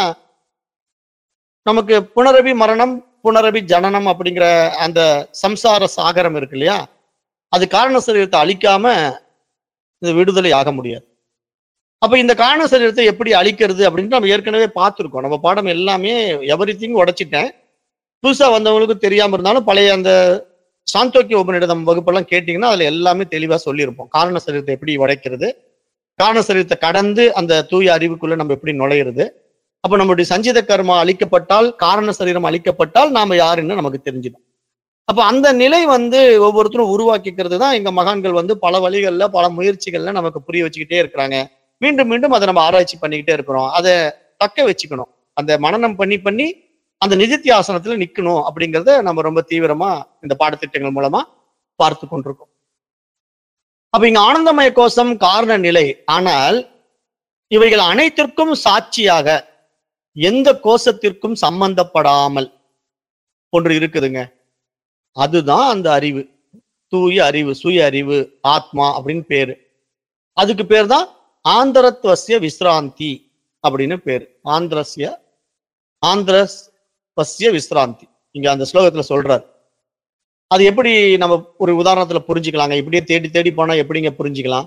நமக்கு புனரபி மரணம் புனரபி ஜனனம் அப்படிங்கிற அந்த சம்சார சாகரம் இருக்கு இல்லையா அது காரண சரீரத்தை அழிக்காம இந்த விடுதலை ஆக முடியாது அப்ப இந்த காரண சரீரத்தை எப்படி அழிக்கிறது அப்படின்னு நம்ம ஏற்கனவே பார்த்துருக்கோம் நம்ம பாடம் எல்லாமே எவ்ரி திங் உடைச்சிட்டேன் புதுசா வந்தவங்களுக்கு தெரியாம இருந்தாலும் பழைய அந்த சாந்தோக்கிய உபநிடதம் வகுப்பெல்லாம் கேட்டீங்கன்னா அதுல எல்லாமே தெளிவா சொல்லியிருப்போம் காரண சரீரத்தை எப்படி உடைக்கிறது காரண சரீரத்தை கடந்து அந்த தூய அறிவுக்குள்ள நம்ம எப்படி நுழையிறது அப்ப நம்மளுடைய சஞ்சித கர்மா அழிக்கப்பட்டால் காரண சரீரம் அழிக்கப்பட்டால் நாம யாருன்னு நமக்கு தெரிஞ்சிடும் அப்ப அந்த நிலை வந்து ஒவ்வொருத்தரும் உருவாக்கிக்கிறது தான் எங்க மகான்கள் வந்து பல வழிகள்ல பல முயற்சிகள்ல நமக்கு புரிய வச்சுக்கிட்டே இருக்கிறாங்க மீண்டும் மீண்டும் அதை நம்ம ஆராய்ச்சி பண்ணிக்கிட்டே இருக்கிறோம் அதை தக்க வச்சுக்கணும் அந்த மனனம் பண்ணி பண்ணி அந்த நிதித்தியாசனத்துல நிக்கணும் அப்படிங்கறத நம்ம ரொம்ப தீவிரமா இந்த பாடத்திட்டங்கள் மூலமா பார்த்து கொண்டிருக்கோம் அப்ப இங்க ஆனந்தமய கோஷம் காரண நிலை ஆனால் இவைகள் அனைத்திற்கும் சாட்சியாக எந்த கோஷத்திற்கும் சம்பந்தப்படாமல் ஒன்று இருக்குதுங்க அதுதான் அந்த அறிவு தூய அறிவு சுய அறிவு ஆத்மா அப்படின்னு பேரு அதுக்கு பேர் தான் ஆந்திரத்வசிய விஸ்ராந்தி அப்படின்னு பேரு ஆந்திரஸ்ய ஆந்திரஸ் பஸ்ய விஸ்ராந்தி இங்க அந்த ஸ்லோகத்துல சொல்றார் அது எப்படி நம்ம ஒரு உதாரணத்துல புரிஞ்சுக்கலாங்க இப்படியே தேடி தேடி போனா எப்படிங்க புரிஞ்சுக்கலாம்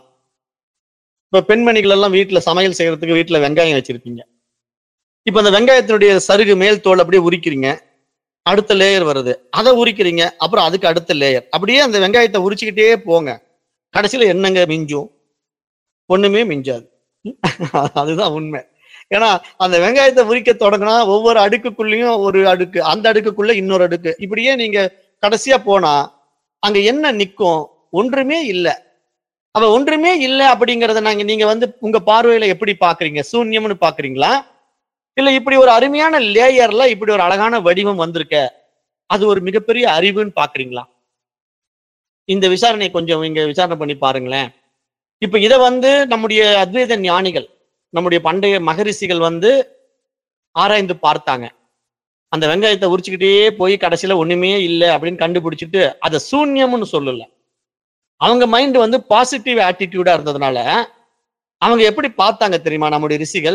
இப்ப பெண்மணிகள் எல்லாம் வீட்டுல சமையல் செய்யறதுக்கு வீட்டுல வெங்காயம் வச்சிருக்கீங்க இப்ப அந்த வெங்காயத்தினுடைய சருகு மேல் தோல் அப்படியே உரிக்கிறீங்க அடுத்த லேயர் வருது அதை உரிக்கிறீங்க அப்புறம் அதுக்கு அடுத்த லேயர் அப்படியே அந்த வெங்காயத்தை உரிச்சுக்கிட்டே போங்க கடைசியில என்னங்க மிஞ்சும் ஒண்ணுமே மிஞ்சாது அதுதான் உண்மை ஏன்னா அந்த வெங்காயத்தை உரிக்க தொடங்கினா ஒவ்வொரு அடுக்குக்குள்ளேயும் ஒரு அடுக்கு அந்த அடுக்குக்குள்ள இன்னொரு அடுக்கு இப்படியே நீங்க கடைசியா போனா அங்க என்ன நிக்கும் ஒன்றுமே இல்ல அவ ஒன்றுமே இல்ல அப்படிங்கறத நாங்க நீங்க வந்து உங்க பார்வையில எப்படி பாக்குறீங்க சூன்யம்னு பாக்குறீங்களா இல்ல இப்படி ஒரு அருமையான லேயர்ல இப்படி ஒரு அழகான வடிவம் வந்திருக்க அது ஒரு மிகப்பெரிய அறிவுன்னு பாக்குறீங்களா இந்த விசாரணை கொஞ்சம் இங்க விசாரணை பண்ணி பாருங்களேன் இப்ப இத வந்து நம்முடைய அத்வைத ஞானிகள் நம்முடைய பண்டைய மகரிஷிகள் வந்து ஆராய்ந்து பார்த்தாங்க அந்த வெங்காயத்தை உரிச்சுக்கிட்டே போய் கடைசியில ஒண்ணுமே இல்லை அப்படின்னு கண்டுபிடிச்சிட்டு அதை சூன்யம்னு சொல்லல அவங்க மைண்ட் வந்து பாசிட்டிவ் ஆட்டிடியூடா இருந்ததுனால அவங்க எப்படி பார்த்தாங்க தெரியுமா நம்முடைய ரிஷிகள்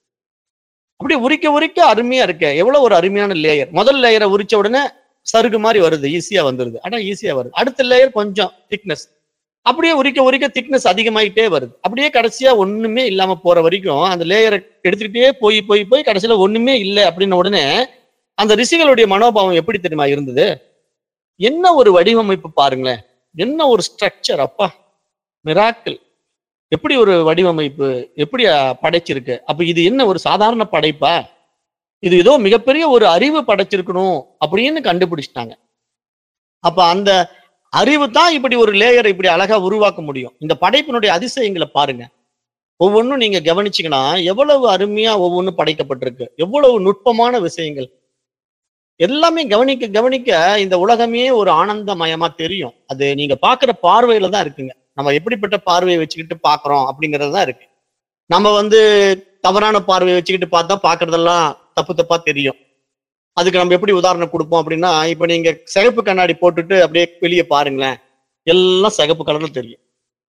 அப்படி உரிக்க உரிக்க அருமையா இருக்க எவ்வளவு ஒரு அருமையான லேயர் முதல் லேயரை உரிச்ச உடனே சருகு மாதிரி வருது ஈஸியா வந்துருது ஆனா ஈஸியா வருது அடுத்த லேயர் கொஞ்சம் திக்னஸ் அப்படியே உரிக்க உரிக்க திக்னஸ் அதிகமாயிட்டே வருது அப்படியே கடைசியா ஒண்ணுமே இல்லாம போற வரைக்கும் அந்த லேயரை எடுத்துக்கிட்டே போய் போய் போய் கடைசியில ஒண்ணுமே இல்லை அப்படின்ன உடனே அந்த ரிஷிகளுடைய மனோபாவம் எப்படி தெரியுமா இருந்தது என்ன ஒரு வடிவமைப்பு பாருங்களேன் என்ன ஒரு ஸ்ட்ரக்சர் அப்பா மிராக்கிள் எப்படி ஒரு வடிவமைப்பு எப்படி அஹ், படைச்சிருக்கு அப்ப இது என்ன ஒரு சாதாரண படைப்பா இது ஏதோ மிகப்பெரிய ஒரு அறிவு படைச்சிருக்கணும் அப்படின்னு கண்டுபிடிச்சிட்டாங்க அப்ப அந்த அறிவு தான் இப்படி ஒரு லேயரை இப்படி அழகா உருவாக்க முடியும் இந்த படைப்பினுடைய அதிசயங்களை பாருங்க ஒவ்வொன்றும் நீங்க கவனிச்சீங்கன்னா எவ்வளவு அருமையா ஒவ்வொன்றும் படைக்கப்பட்டிருக்கு எவ்வளவு நுட்பமான விஷயங்கள் எல்லாமே கவனிக்க கவனிக்க இந்த உலகமே ஒரு ஆனந்தமயமா தெரியும் அது நீங்க பாக்குற பார்வையில தான் இருக்குங்க நம்ம எப்படிப்பட்ட பார்வையை வச்சுக்கிட்டு பாக்குறோம் அப்படிங்கிறது தான் இருக்கு நம்ம வந்து தவறான பார்வையை வச்சுக்கிட்டு பார்த்தா பாக்குறதெல்லாம் தப்பு தப்பா தெரியும் அதுக்கு நம்ம எப்படி உதாரணம் கொடுப்போம் அப்படின்னா இப்ப நீங்க சிகப்பு கண்ணாடி போட்டுட்டு அப்படியே வெளியே பாருங்களேன் எல்லாம் சிகப்பு கலர்ல தெரியும்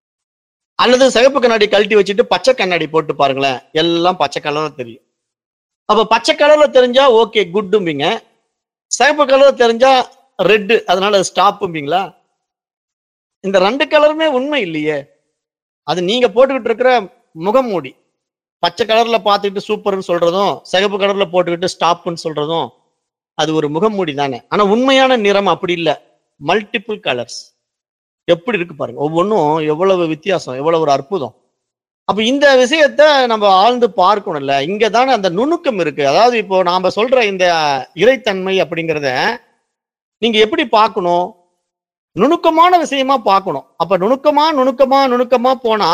அல்லது சிகப்பு கண்ணாடி கழட்டி வச்சுட்டு பச்சை கண்ணாடி போட்டு பாருங்களேன் எல்லாம் பச்சை கலர்ல தெரியும் அப்ப பச்சை கலர்ல தெரிஞ்சா ஓகே குட்டும்பீங்க சிகப்பு கலர்ல தெரிஞ்சா ரெட்டு அதனால ஸ்டாப்பும்பீங்களா இந்த ரெண்டு கலருமே உண்மை இல்லையே அது நீங்க போட்டுக்கிட்டு இருக்கிற முகமூடி பச்சை கலர்ல பார்த்துக்கிட்டு சூப்பர்னு சொல்றதும் சிகப்பு கலர்ல போட்டுக்கிட்டு ஸ்டாப்னு சொல்றதும் அது ஒரு முகமூடி தானே ஆனா உண்மையான நிறம் அப்படி இல்லை மல்டிபிள் கலர்ஸ் எப்படி இருக்கு பாருங்க ஒவ்வொன்றும் எவ்வளவு வித்தியாசம் எவ்வளவு ஒரு அற்புதம் அப்ப இந்த விஷயத்த நம்ம ஆழ்ந்து பார்க்கணும்ல இங்க தானே அந்த நுணுக்கம் இருக்கு அதாவது இப்போ நாம சொல்ற இந்த இறைத்தன்மை அப்படிங்கிறத நீங்க எப்படி பார்க்கணும் நுணுக்கமான விஷயமா பார்க்கணும் அப்ப நுணுக்கமா நுணுக்கமா நுணுக்கமா போனா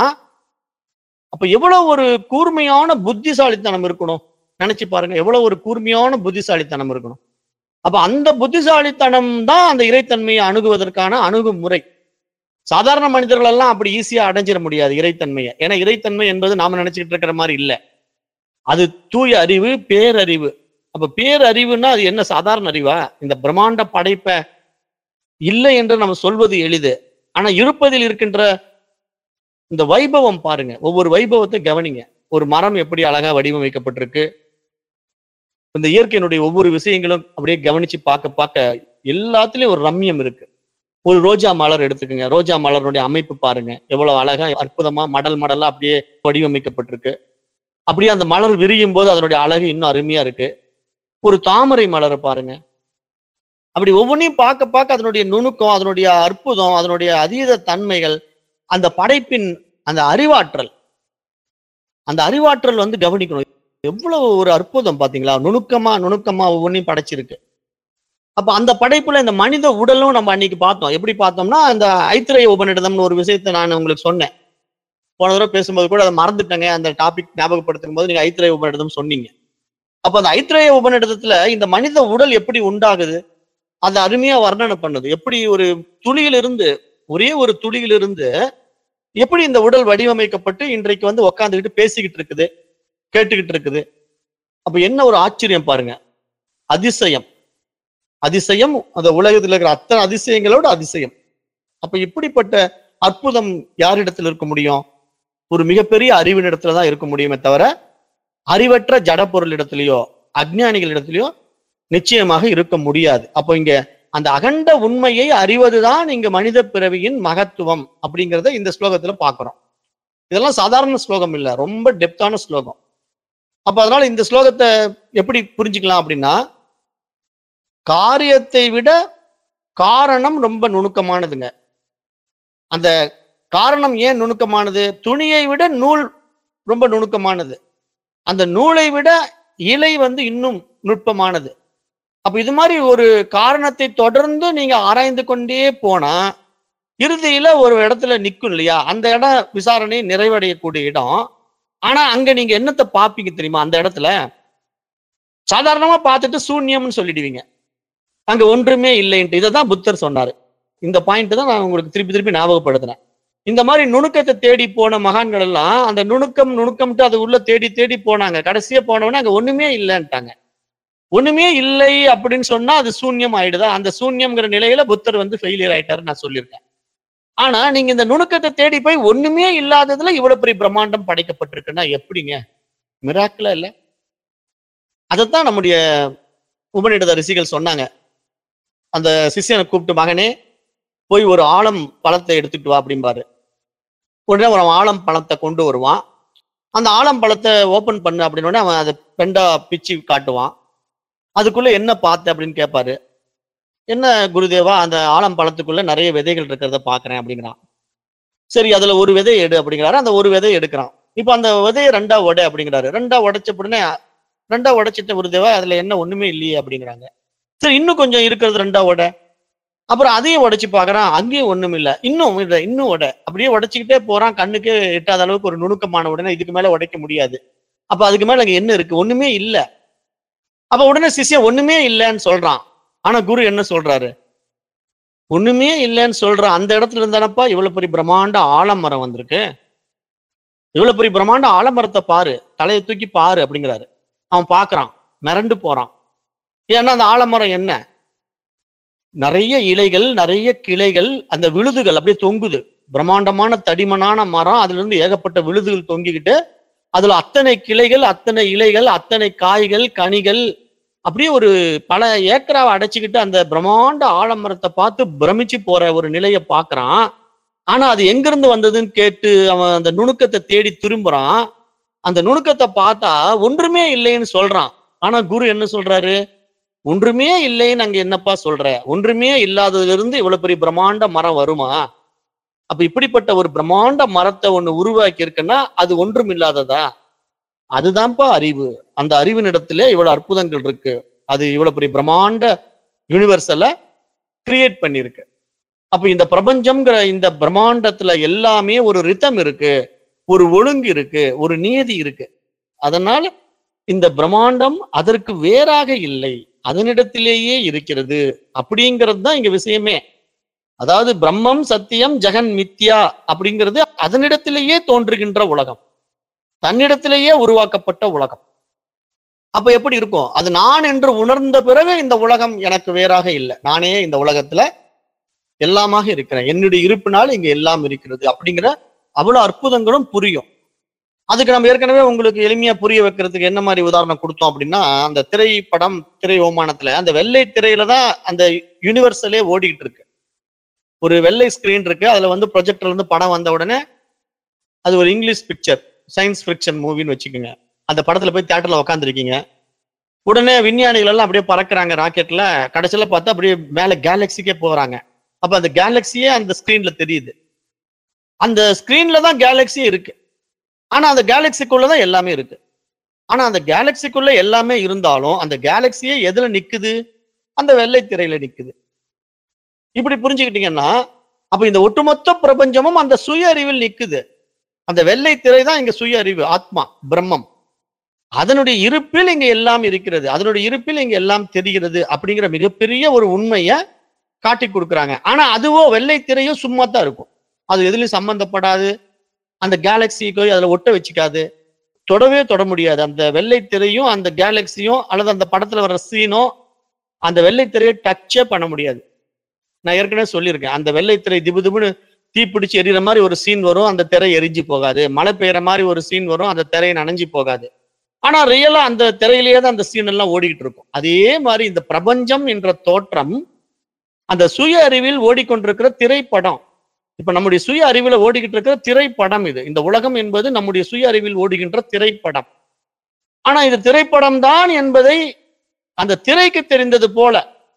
அப்ப எவ்வளவு ஒரு கூர்மையான புத்திசாலித்தனம் இருக்கணும் நினைச்சு பாருங்க எவ்வளவு ஒரு கூர்மையான புத்திசாலித்தனம் இருக்கணும் அப்ப அந்த புத்திசாலித்தனம் தான் அந்த இறைத்தன்மையை அணுகுவதற்கான அணுகுமுறை சாதாரண மனிதர்கள் எல்லாம் அப்படி ஈஸியா அடைஞ்சிட முடியாது இறைத்தன்மையை ஏன்னா இறைத்தன்மை என்பது நாம நினைச்சுக்கிட்டு இருக்கிற மாதிரி இல்ல அது தூய அறிவு பேரறிவு அப்ப பேரறிவுன்னா அது என்ன சாதாரண அறிவா இந்த பிரம்மாண்ட படைப்பை இல்லை என்று நம்ம சொல்வது எளிது ஆனா இருப்பதில் இருக்கின்ற இந்த வைபவம் பாருங்க ஒவ்வொரு வைபவத்தை கவனிங்க ஒரு மரம் எப்படி அழகா வடிவமைக்கப்பட்டிருக்கு இந்த இயற்கையினுடைய ஒவ்வொரு விஷயங்களும் அப்படியே கவனிச்சு பார்க்க பார்க்க எல்லாத்துலயும் ஒரு ரம்மியம் இருக்கு ஒரு ரோஜா மலர் எடுத்துக்கோங்க ரோஜா மலருடைய அமைப்பு பாருங்க எவ்வளவு அழகா அற்புதமா மடல் மடலா அப்படியே வடிவமைக்கப்பட்டிருக்கு அப்படியே அந்த மலர் விரியும் போது அதனுடைய அழகு இன்னும் அருமையா இருக்கு ஒரு தாமரை மலரை பாருங்க அப்படி ஒவ்வொன்றையும் பார்க்க பார்க்க அதனுடைய நுணுக்கம் அதனுடைய அற்புதம் அதனுடைய அதீத தன்மைகள் அந்த படைப்பின் அந்த அறிவாற்றல் அந்த அறிவாற்றல் வந்து கவனிக்கணும் எவ்வளவு ஒரு அற்புதம் பாத்தீங்களா நுணுக்கமா நுணுக்கமா ஒவ்வொன்றையும் படைச்சிருக்கு அப்ப அந்த படைப்புல இந்த மனித உடலும் நம்ம அன்னைக்கு பார்த்தோம் எப்படி பார்த்தோம்னா அந்த ஐத்திரைய உபநிடதம்னு ஒரு விஷயத்தை நான் உங்களுக்கு சொன்னேன் போன தடவை பேசும்போது கூட அதை மறந்துட்டேங்க அந்த டாபிக் ஞாபகப்படுத்தும் போது நீங்க ஐத்திரைய உபநிடதம் சொன்னீங்க அப்ப அந்த ஐத்திரேய உபநிடதத்துல இந்த மனித உடல் எப்படி உண்டாகுது அது அருமையா வர்ணனை பண்ணுது எப்படி ஒரு துளியிலிருந்து ஒரே ஒரு துளியிலிருந்து எப்படி இந்த உடல் வடிவமைக்கப்பட்டு இன்றைக்கு வந்து உக்காந்துக்கிட்டு பேசிக்கிட்டு இருக்குது கேட்டுக்கிட்டு இருக்குது அப்ப என்ன ஒரு ஆச்சரியம் பாருங்க அதிசயம் அதிசயம் அந்த உலகத்தில் இருக்கிற அத்தனை அதிசயங்களோட அதிசயம் அப்ப இப்படிப்பட்ட அற்புதம் யாரிடத்தில் இருக்க முடியும் ஒரு மிகப்பெரிய அறிவினிடத்துல தான் இருக்க முடியுமே தவிர அறிவற்ற ஜட பொருள் இடத்துலயோ அஜ்ஞானிகள் இடத்துலயோ நிச்சயமாக இருக்க முடியாது அப்போ இங்க அந்த அகண்ட உண்மையை அறிவதுதான் இங்க மனித பிறவியின் மகத்துவம் அப்படிங்கிறத இந்த ஸ்லோகத்துல பார்க்கிறோம் இதெல்லாம் சாதாரண ஸ்லோகம் இல்ல ரொம்ப டெப்தான ஸ்லோகம் அப்ப அதனால இந்த ஸ்லோகத்தை எப்படி புரிஞ்சுக்கலாம் அப்படின்னா காரியத்தை விட காரணம் ரொம்ப நுணுக்கமானதுங்க அந்த காரணம் ஏன் நுணுக்கமானது துணியை விட நூல் ரொம்ப நுணுக்கமானது அந்த நூலை விட இலை வந்து இன்னும் நுட்பமானது அப்ப இது மாதிரி ஒரு காரணத்தை தொடர்ந்து நீங்க ஆராய்ந்து கொண்டே போனா இறுதியில ஒரு இடத்துல நிக்கும் இல்லையா அந்த இடம் விசாரணை நிறைவடையக்கூடிய இடம் ஆனா அங்க நீங்க என்னத்தை பாப்பீங்க தெரியுமா அந்த இடத்துல சாதாரணமா பார்த்துட்டு சூன்யம்னு சொல்லிடுவீங்க அங்க ஒன்றுமே இல்லைன்ட்டு இதை தான் புத்தர் சொன்னாரு இந்த பாயிண்ட் தான் நான் உங்களுக்கு திருப்பி திருப்பி ஞாபகப்படுத்தினேன் இந்த மாதிரி நுணுக்கத்தை தேடி போன மகான்கள் எல்லாம் அந்த நுணுக்கம் நுணுக்கம்ட்டு அது உள்ள தேடி தேடி போனாங்க கடைசியா போனவொடனே அங்க ஒண்ணுமே இல்லைன்ட்டாங்க ஒண்ணுமே இல்லை அப்படின்னு சொன்னா அது சூன்யம் ஆயிடுதா அந்த சூன்யம்ங்கிற நிலையில புத்தர் வந்து ஃபெயிலியர் ஆயிட்டாரு நான் சொல்லியிருக்கேன் ஆனா நீங்க இந்த நுணுக்கத்தை தேடி போய் ஒண்ணுமே இல்லாததுல இவ்வளவு பெரிய பிரம்மாண்டம் படைக்கப்பட்டிருக்குன்னா எப்படிங்க மிராக்கிளா இல்ல அதைத்தான் நம்முடைய உபநிடத ரிஷிகள் சொன்னாங்க அந்த சிஷ்யனை கூப்பிட்டு மகனே போய் ஒரு ஆழம் பழத்தை எடுத்துட்டு வா அப்படிம்பாரு உடனே ஒரு ஆழம் பழத்தை கொண்டு வருவான் அந்த ஆழம் பழத்தை ஓபன் பண்ணு அப்படின்னு உடனே அவன் அதை பெண்டா பிச்சு காட்டுவான் அதுக்குள்ள என்ன பார்த்த அப்படின்னு கேட்பாரு என்ன குருதேவா அந்த ஆழம் பழத்துக்குள்ள நிறைய விதைகள் இருக்கிறத பாக்குறேன் அப்படிங்கிறான் சரி அதுல ஒரு விதை எடு அப்படிங்கிறாரு அந்த ஒரு விதை எடுக்கிறான் இப்போ அந்த விதையை ரெண்டா உடை அப்படிங்கிறாரு ரெண்டா உடைச்ச உடனே ரெண்டா உடைச்சிட்ட குருதேவா அதுல என்ன ஒண்ணுமே இல்லையே அப்படிங்கிறாங்க சரி இன்னும் கொஞ்சம் இருக்கிறது ரெண்டா உடை அப்புறம் அதையும் உடைச்சு பார்க்கறான் அங்கேயும் ஒண்ணும் இல்ல இன்னும் இல்ல இன்னும் உடை அப்படியே உடைச்சுக்கிட்டே போறான் கண்ணுக்கு எட்டாத அளவுக்கு ஒரு நுணுக்கமான உடனே இதுக்கு மேல உடைக்க முடியாது அப்ப அதுக்கு மேல அங்க என்ன இருக்கு ஒண்ணுமே இல்ல அப்ப உடனே சிஷ்யன் ஒண்ணுமே இல்லைன்னு சொல்றான் ஆனா குரு என்ன சொல்றாரு ஒண்ணுமே இல்லைன்னு சொல்றான் அந்த இடத்துல இருந்தானப்பா இவ்வளவு பெரிய பிரம்மாண்ட ஆலமரம் வந்திருக்கு இவ்வளவு பெரிய பிரம்மாண்ட ஆலமரத்தை பாரு தலையை தூக்கி பாரு அப்படிங்கிறாரு அவன் பார்க்கறான் மிரண்டு போறான் ஏன்னா அந்த ஆலமரம் என்ன நிறைய இலைகள் நிறைய கிளைகள் அந்த விழுதுகள் அப்படியே தொங்குது பிரம்மாண்டமான தடிமனான மரம் அதுல இருந்து ஏகப்பட்ட விழுதுகள் தொங்கிக்கிட்டு அதுல அத்தனை கிளைகள் அத்தனை இலைகள் அத்தனை காய்கள் கனிகள் அப்படியே ஒரு பல ஏக்கராவை அடைச்சிக்கிட்டு அந்த பிரம்மாண்ட ஆலமரத்தை பார்த்து பிரமிச்சு போற ஒரு நிலையை பார்க்கறான் ஆனா அது எங்கிருந்து வந்ததுன்னு கேட்டு அவன் அந்த நுணுக்கத்தை தேடி திரும்புறான் அந்த நுணுக்கத்தை பார்த்தா ஒன்றுமே இல்லைன்னு சொல்றான் ஆனா குரு என்ன சொல்றாரு ஒன்றுமே இல்லைன்னு அங்க என்னப்பா சொல்ற ஒன்றுமே இல்லாததுல இருந்து இவ்வளவு பெரிய பிரம்மாண்ட மரம் வருமா அப்ப இப்படிப்பட்ட ஒரு பிரம்மாண்ட மரத்தை ஒண்ணு உருவாக்கி இருக்குன்னா அது ஒன்றும் இல்லாததா அதுதான்ப்பா அறிவு அந்த அறிவினிடத்துல இவ்வளவு அற்புதங்கள் இருக்கு அது இவ்வளவு பெரிய பிரம்மாண்ட யூனிவர்சல கிரியேட் பண்ணிருக்கு அப்ப இந்த பிரபஞ்சம்ங்கிற இந்த பிரம்மாண்டத்துல எல்லாமே ஒரு ரிதம் இருக்கு ஒரு ஒழுங்கு இருக்கு ஒரு நியதி இருக்கு அதனால இந்த பிரம்மாண்டம் அதற்கு வேறாக இல்லை அதனிடத்திலேயே இருக்கிறது அப்படிங்கிறது தான் இங்க விஷயமே அதாவது பிரம்மம் சத்தியம் ஜெகன் மித்யா அப்படிங்கிறது அதனிடத்திலேயே தோன்றுகின்ற உலகம் தன்னிடத்திலேயே உருவாக்கப்பட்ட உலகம் அப்ப எப்படி இருக்கும் அது நான் என்று உணர்ந்த பிறகு இந்த உலகம் எனக்கு வேறாக இல்லை நானே இந்த உலகத்துல எல்லாமாக இருக்கிறேன் என்னுடைய இருப்பினால் இங்க எல்லாம் இருக்கிறது அப்படிங்கிற அவ்வளவு அற்புதங்களும் புரியும் அதுக்கு நம்ம ஏற்கனவே உங்களுக்கு எளிமையா புரிய வைக்கிறதுக்கு என்ன மாதிரி உதாரணம் கொடுத்தோம் அப்படின்னா அந்த திரைப்படம் திரை ஓமானத்துல அந்த வெள்ளை திரையில தான் அந்த யூனிவர்சலே ஓடிக்கிட்டு இருக்கு ஒரு வெள்ளை ஸ்கிரீன் இருக்கு அதுல வந்து ப்ரொஜெக்டர்ல இருந்து படம் வந்த உடனே அது ஒரு இங்கிலீஷ் பிக்சர் சயின்ஸ் ஃபிக்ஷன் மூவின்னு வச்சுக்கோங்க அந்த படத்துல போய் தியேட்டர்ல உட்காந்துருக்கீங்க உடனே விஞ்ஞானிகள் எல்லாம் அப்படியே பறக்குறாங்க ராக்கெட்ல கடைசியில பார்த்தா அப்படியே மேல கேலக்சிக்கே போறாங்க அப்ப அந்த கேலக்சியே அந்த ஸ்கிரீன்ல தெரியுது அந்த ஸ்கிரீன்ல தான் கேலக்சி இருக்கு ஆனா அந்த கேலக்சிக்குள்ளதான் எல்லாமே இருக்கு ஆனா அந்த கேலக்சிக்குள்ள எல்லாமே இருந்தாலும் அந்த கேலக்சியே எதுல நிக்குது அந்த வெள்ளை திரையில நிக்குது இப்படி புரிஞ்சுக்கிட்டீங்கன்னா அப்ப இந்த ஒட்டுமொத்த பிரபஞ்சமும் அந்த சுய அறிவில் நிக்குது அந்த வெள்ளை திரை தான் இங்க சுய அறிவு ஆத்மா பிரம்மம் அதனுடைய இருப்பில் இங்க எல்லாம் இருக்கிறது அதனுடைய இருப்பில் இங்க எல்லாம் தெரிகிறது அப்படிங்கிற மிகப்பெரிய ஒரு உண்மைய காட்டி கொடுக்குறாங்க ஆனா அதுவோ வெள்ளை திரையும் சும்மா தான் இருக்கும் அது எதுலயும் சம்பந்தப்படாது அந்த கேலக்சிக்கு அதுல ஒட்ட வச்சுக்காது தொடவே தொட முடியாது அந்த வெள்ளை திரையும் அந்த கேலக்சியும் அல்லது அந்த படத்துல வர்ற சீனும் அந்த வெள்ளை திரையை டச்சே பண்ண முடியாது நான் ஏற்கனவே சொல்லியிருக்கேன் அந்த வெள்ளை திரை திபு திபுன்னு தீப்பிடிச்சு எரியற மாதிரி ஒரு சீன் வரும் அந்த திரை எரிஞ்சு போகாது மழை பெய்யற மாதிரி ஒரு சீன் வரும் அந்த திரை நனைஞ்சு போகாது ஆனா ரியலா அந்த திரையிலேயே தான் அந்த சீன் எல்லாம் ஓடிக்கிட்டு இருக்கும் அதே மாதிரி இந்த பிரபஞ்சம் என்ற தோற்றம் அந்த சுய அறிவில் ஓடிக்கொண்டிருக்கிற திரைப்படம் இப்ப நம்முடைய சுய அறிவில் ஓடிக்கிட்டு இருக்கிற திரைப்படம் இது இந்த உலகம் என்பது நம்முடைய சுய அறிவில் ஓடுகின்ற திரைப்படம் ஆனா இது திரைப்படம் தான் என்பதை அந்த திரைக்கு தெரிந்தது போல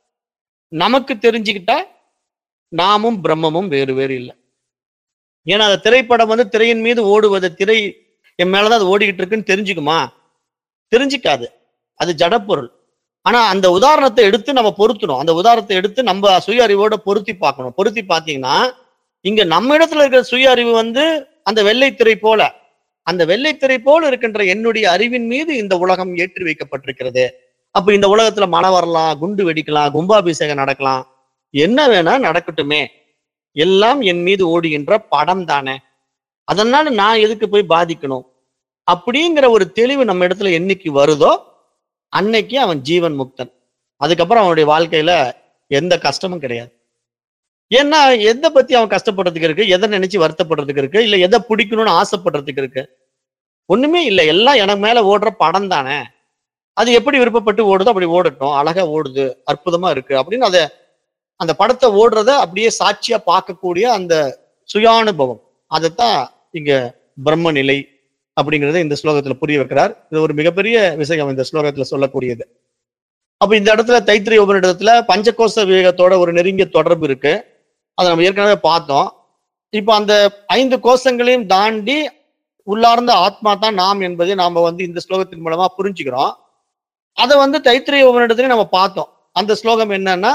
நமக்கு தெரிஞ்சுக்கிட்டா நாமும் பிரம்மமும் வேறு வேறு இல்லை ஏன்னா அந்த திரைப்படம் வந்து திரையின் மீது ஓடுவது திரை என் மேலதான் அது ஓடிக்கிட்டு இருக்குன்னு தெரிஞ்சுக்குமா தெரிஞ்சுக்காது அது ஜடப்பொருள் ஆனா அந்த உதாரணத்தை எடுத்து நம்ம பொருத்தணும் அந்த உதாரணத்தை எடுத்து நம்ம சுய அறிவோட பொருத்தி பார்க்கணும் பொருத்தி பார்த்தீங்கன்னா இங்க நம்ம இடத்துல இருக்கிற சுய அறிவு வந்து அந்த வெள்ளைத்திரை போல அந்த வெள்ளைத்திரை போல இருக்கின்ற என்னுடைய அறிவின் மீது இந்த உலகம் ஏற்றி வைக்கப்பட்டிருக்கிறது அப்ப இந்த உலகத்துல மழை வரலாம் குண்டு வெடிக்கலாம் கும்பாபிஷேகம் நடக்கலாம் என்ன வேணா நடக்கட்டுமே எல்லாம் என் மீது ஓடுகின்ற படம் தானே அதனால நான் எதுக்கு போய் பாதிக்கணும் அப்படிங்கிற ஒரு தெளிவு நம்ம இடத்துல என்னைக்கு வருதோ அன்னைக்கு அவன் ஜீவன் முக்தன் அதுக்கப்புறம் அவனுடைய வாழ்க்கையில எந்த கஷ்டமும் கிடையாது ஏன்னா எதை பத்தி அவன் கஷ்டப்படுறதுக்கு இருக்கு எதை நினைச்சு வருத்தப்படுறதுக்கு இருக்கு இல்ல எதை பிடிக்கணும்னு ஆசைப்படுறதுக்கு இருக்கு ஒண்ணுமே இல்லை எல்லாம் எனக்கு மேல ஓடுற படம் தானே அது எப்படி விருப்பப்பட்டு ஓடுதோ அப்படி ஓடட்டும் அழகா ஓடுது அற்புதமா இருக்கு அப்படின்னு அதை அந்த படத்தை ஓடுறத அப்படியே சாட்சியா பார்க்கக்கூடிய அந்த சுயானுபவம் அதைத்தான் இங்க பிரம்ம நிலை அப்படிங்கறத இந்த ஸ்லோகத்துல புரிய வைக்கிறார் இது ஒரு மிகப்பெரிய விஷயம் இந்த ஸ்லோகத்துல சொல்லக்கூடியது அப்ப இந்த இடத்துல தைத்திரிய உபனிடத்துல பஞ்சகோச விவேகத்தோட ஒரு நெருங்கிய தொடர்பு இருக்கு அதை நம்ம ஏற்கனவே பார்த்தோம் இப்ப அந்த ஐந்து கோஷங்களையும் தாண்டி உள்ளார்ந்த ஆத்மா தான் நாம் என்பதை நாம வந்து இந்த ஸ்லோகத்தின் மூலமா புரிஞ்சுக்கிறோம் அதை வந்து தைத்திரிய உபனிடத்துலயும் நம்ம பார்த்தோம் அந்த ஸ்லோகம் என்னன்னா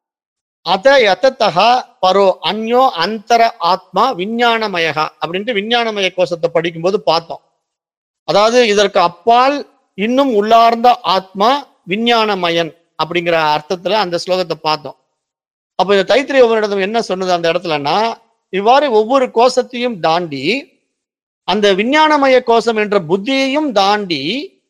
அத யதத்தகா பரோ அந்யோ அந்தர ஆத்மா விஞ்ஞானமயகா அப்படின்ட்டு விஞ்ஞானமய கோஷத்தை படிக்கும்போது பார்த்தோம் அதாவது இதற்கு அப்பால் இன்னும் உள்ளார்ந்த ஆத்மா விஞ்ஞானமயன் அப்படிங்கிற அர்த்தத்துல அந்த ஸ்லோகத்தை பார்த்தோம் அப்ப இந்த தைத்திரிய உபனிடதம் என்ன சொன்னது அந்த இடத்துலன்னா இவ்வாறு ஒவ்வொரு கோஷத்தையும் தாண்டி அந்த விஞ்ஞானமய கோஷம் என்ற புத்தியையும் தாண்டி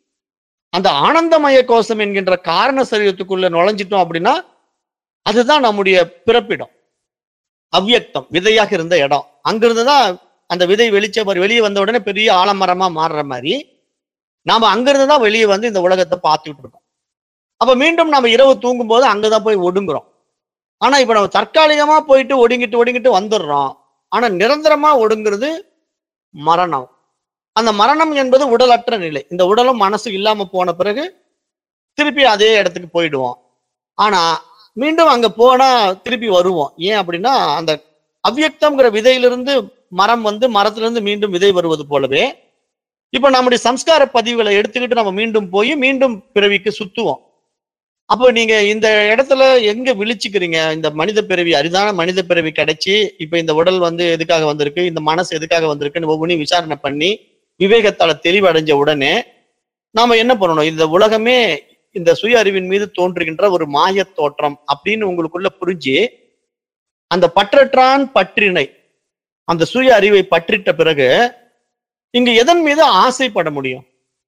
அந்த ஆனந்தமய கோஷம் என்கின்ற காரண சரீரத்துக்குள்ள நுழைஞ்சிட்டோம் அப்படின்னா அதுதான் நம்முடைய பிறப்பிடம் அவ்யக்தம் விதையாக இருந்த இடம் அங்கிருந்து தான் அந்த விதை வெளிச்ச மாதிரி வெளியே வந்த உடனே பெரிய ஆலமரமா மாறுற மாதிரி நாம அங்கிருந்து தான் வெளியே வந்து இந்த உலகத்தை பார்த்துக்கிட்டு இருக்கோம் அப்ப மீண்டும் நம்ம இரவு தூங்கும் போது அங்கதான் போய் ஒடுங்குறோம் ஆனா இப்ப நம்ம தற்காலிகமா போயிட்டு ஒடுங்கிட்டு ஒடுங்கிட்டு வந்துடுறோம் ஆனா நிரந்தரமா ஒடுங்குறது மரணம் அந்த மரணம் என்பது உடலற்ற நிலை இந்த உடலும் மனசு இல்லாம போன பிறகு திருப்பி அதே இடத்துக்கு போயிடுவோம் ஆனா மீண்டும் அங்க போனா திருப்பி வருவோம் ஏன் அப்படின்னா அந்த அவ்யக்தம்ங்கிற விதையிலிருந்து மரம் வந்து மரத்திலிருந்து மீண்டும் விதை வருவது போலவே இப்ப நம்முடைய சம்ஸ்கார பதிவுகளை எடுத்துக்கிட்டு நம்ம மீண்டும் போய் மீண்டும் பிறவிக்கு சுத்துவோம் அப்போ நீங்க இந்த இடத்துல எங்க விழிச்சுக்கிறீங்க இந்த மனித பிறவி அரிதான மனித பிறவி கிடைச்சி இப்ப இந்த உடல் வந்து எதுக்காக வந்திருக்கு இந்த மனசு எதுக்காக வந்திருக்குன்னு ஒவ்வொன்றையும் விசாரணை பண்ணி விவேகத்தால தெளிவடைஞ்ச உடனே நாம என்ன பண்ணணும் இந்த உலகமே இந்த சுய அறிவின் மீது தோன்றுகின்ற ஒரு மாயத் தோற்றம் அப்படின்னு உங்களுக்குள்ள புரிஞ்சு அந்த பற்றற்றான் பற்றினை அந்த சுய அறிவை பற்றிட்ட பிறகு இங்க எதன் மீது ஆசைப்பட முடியும்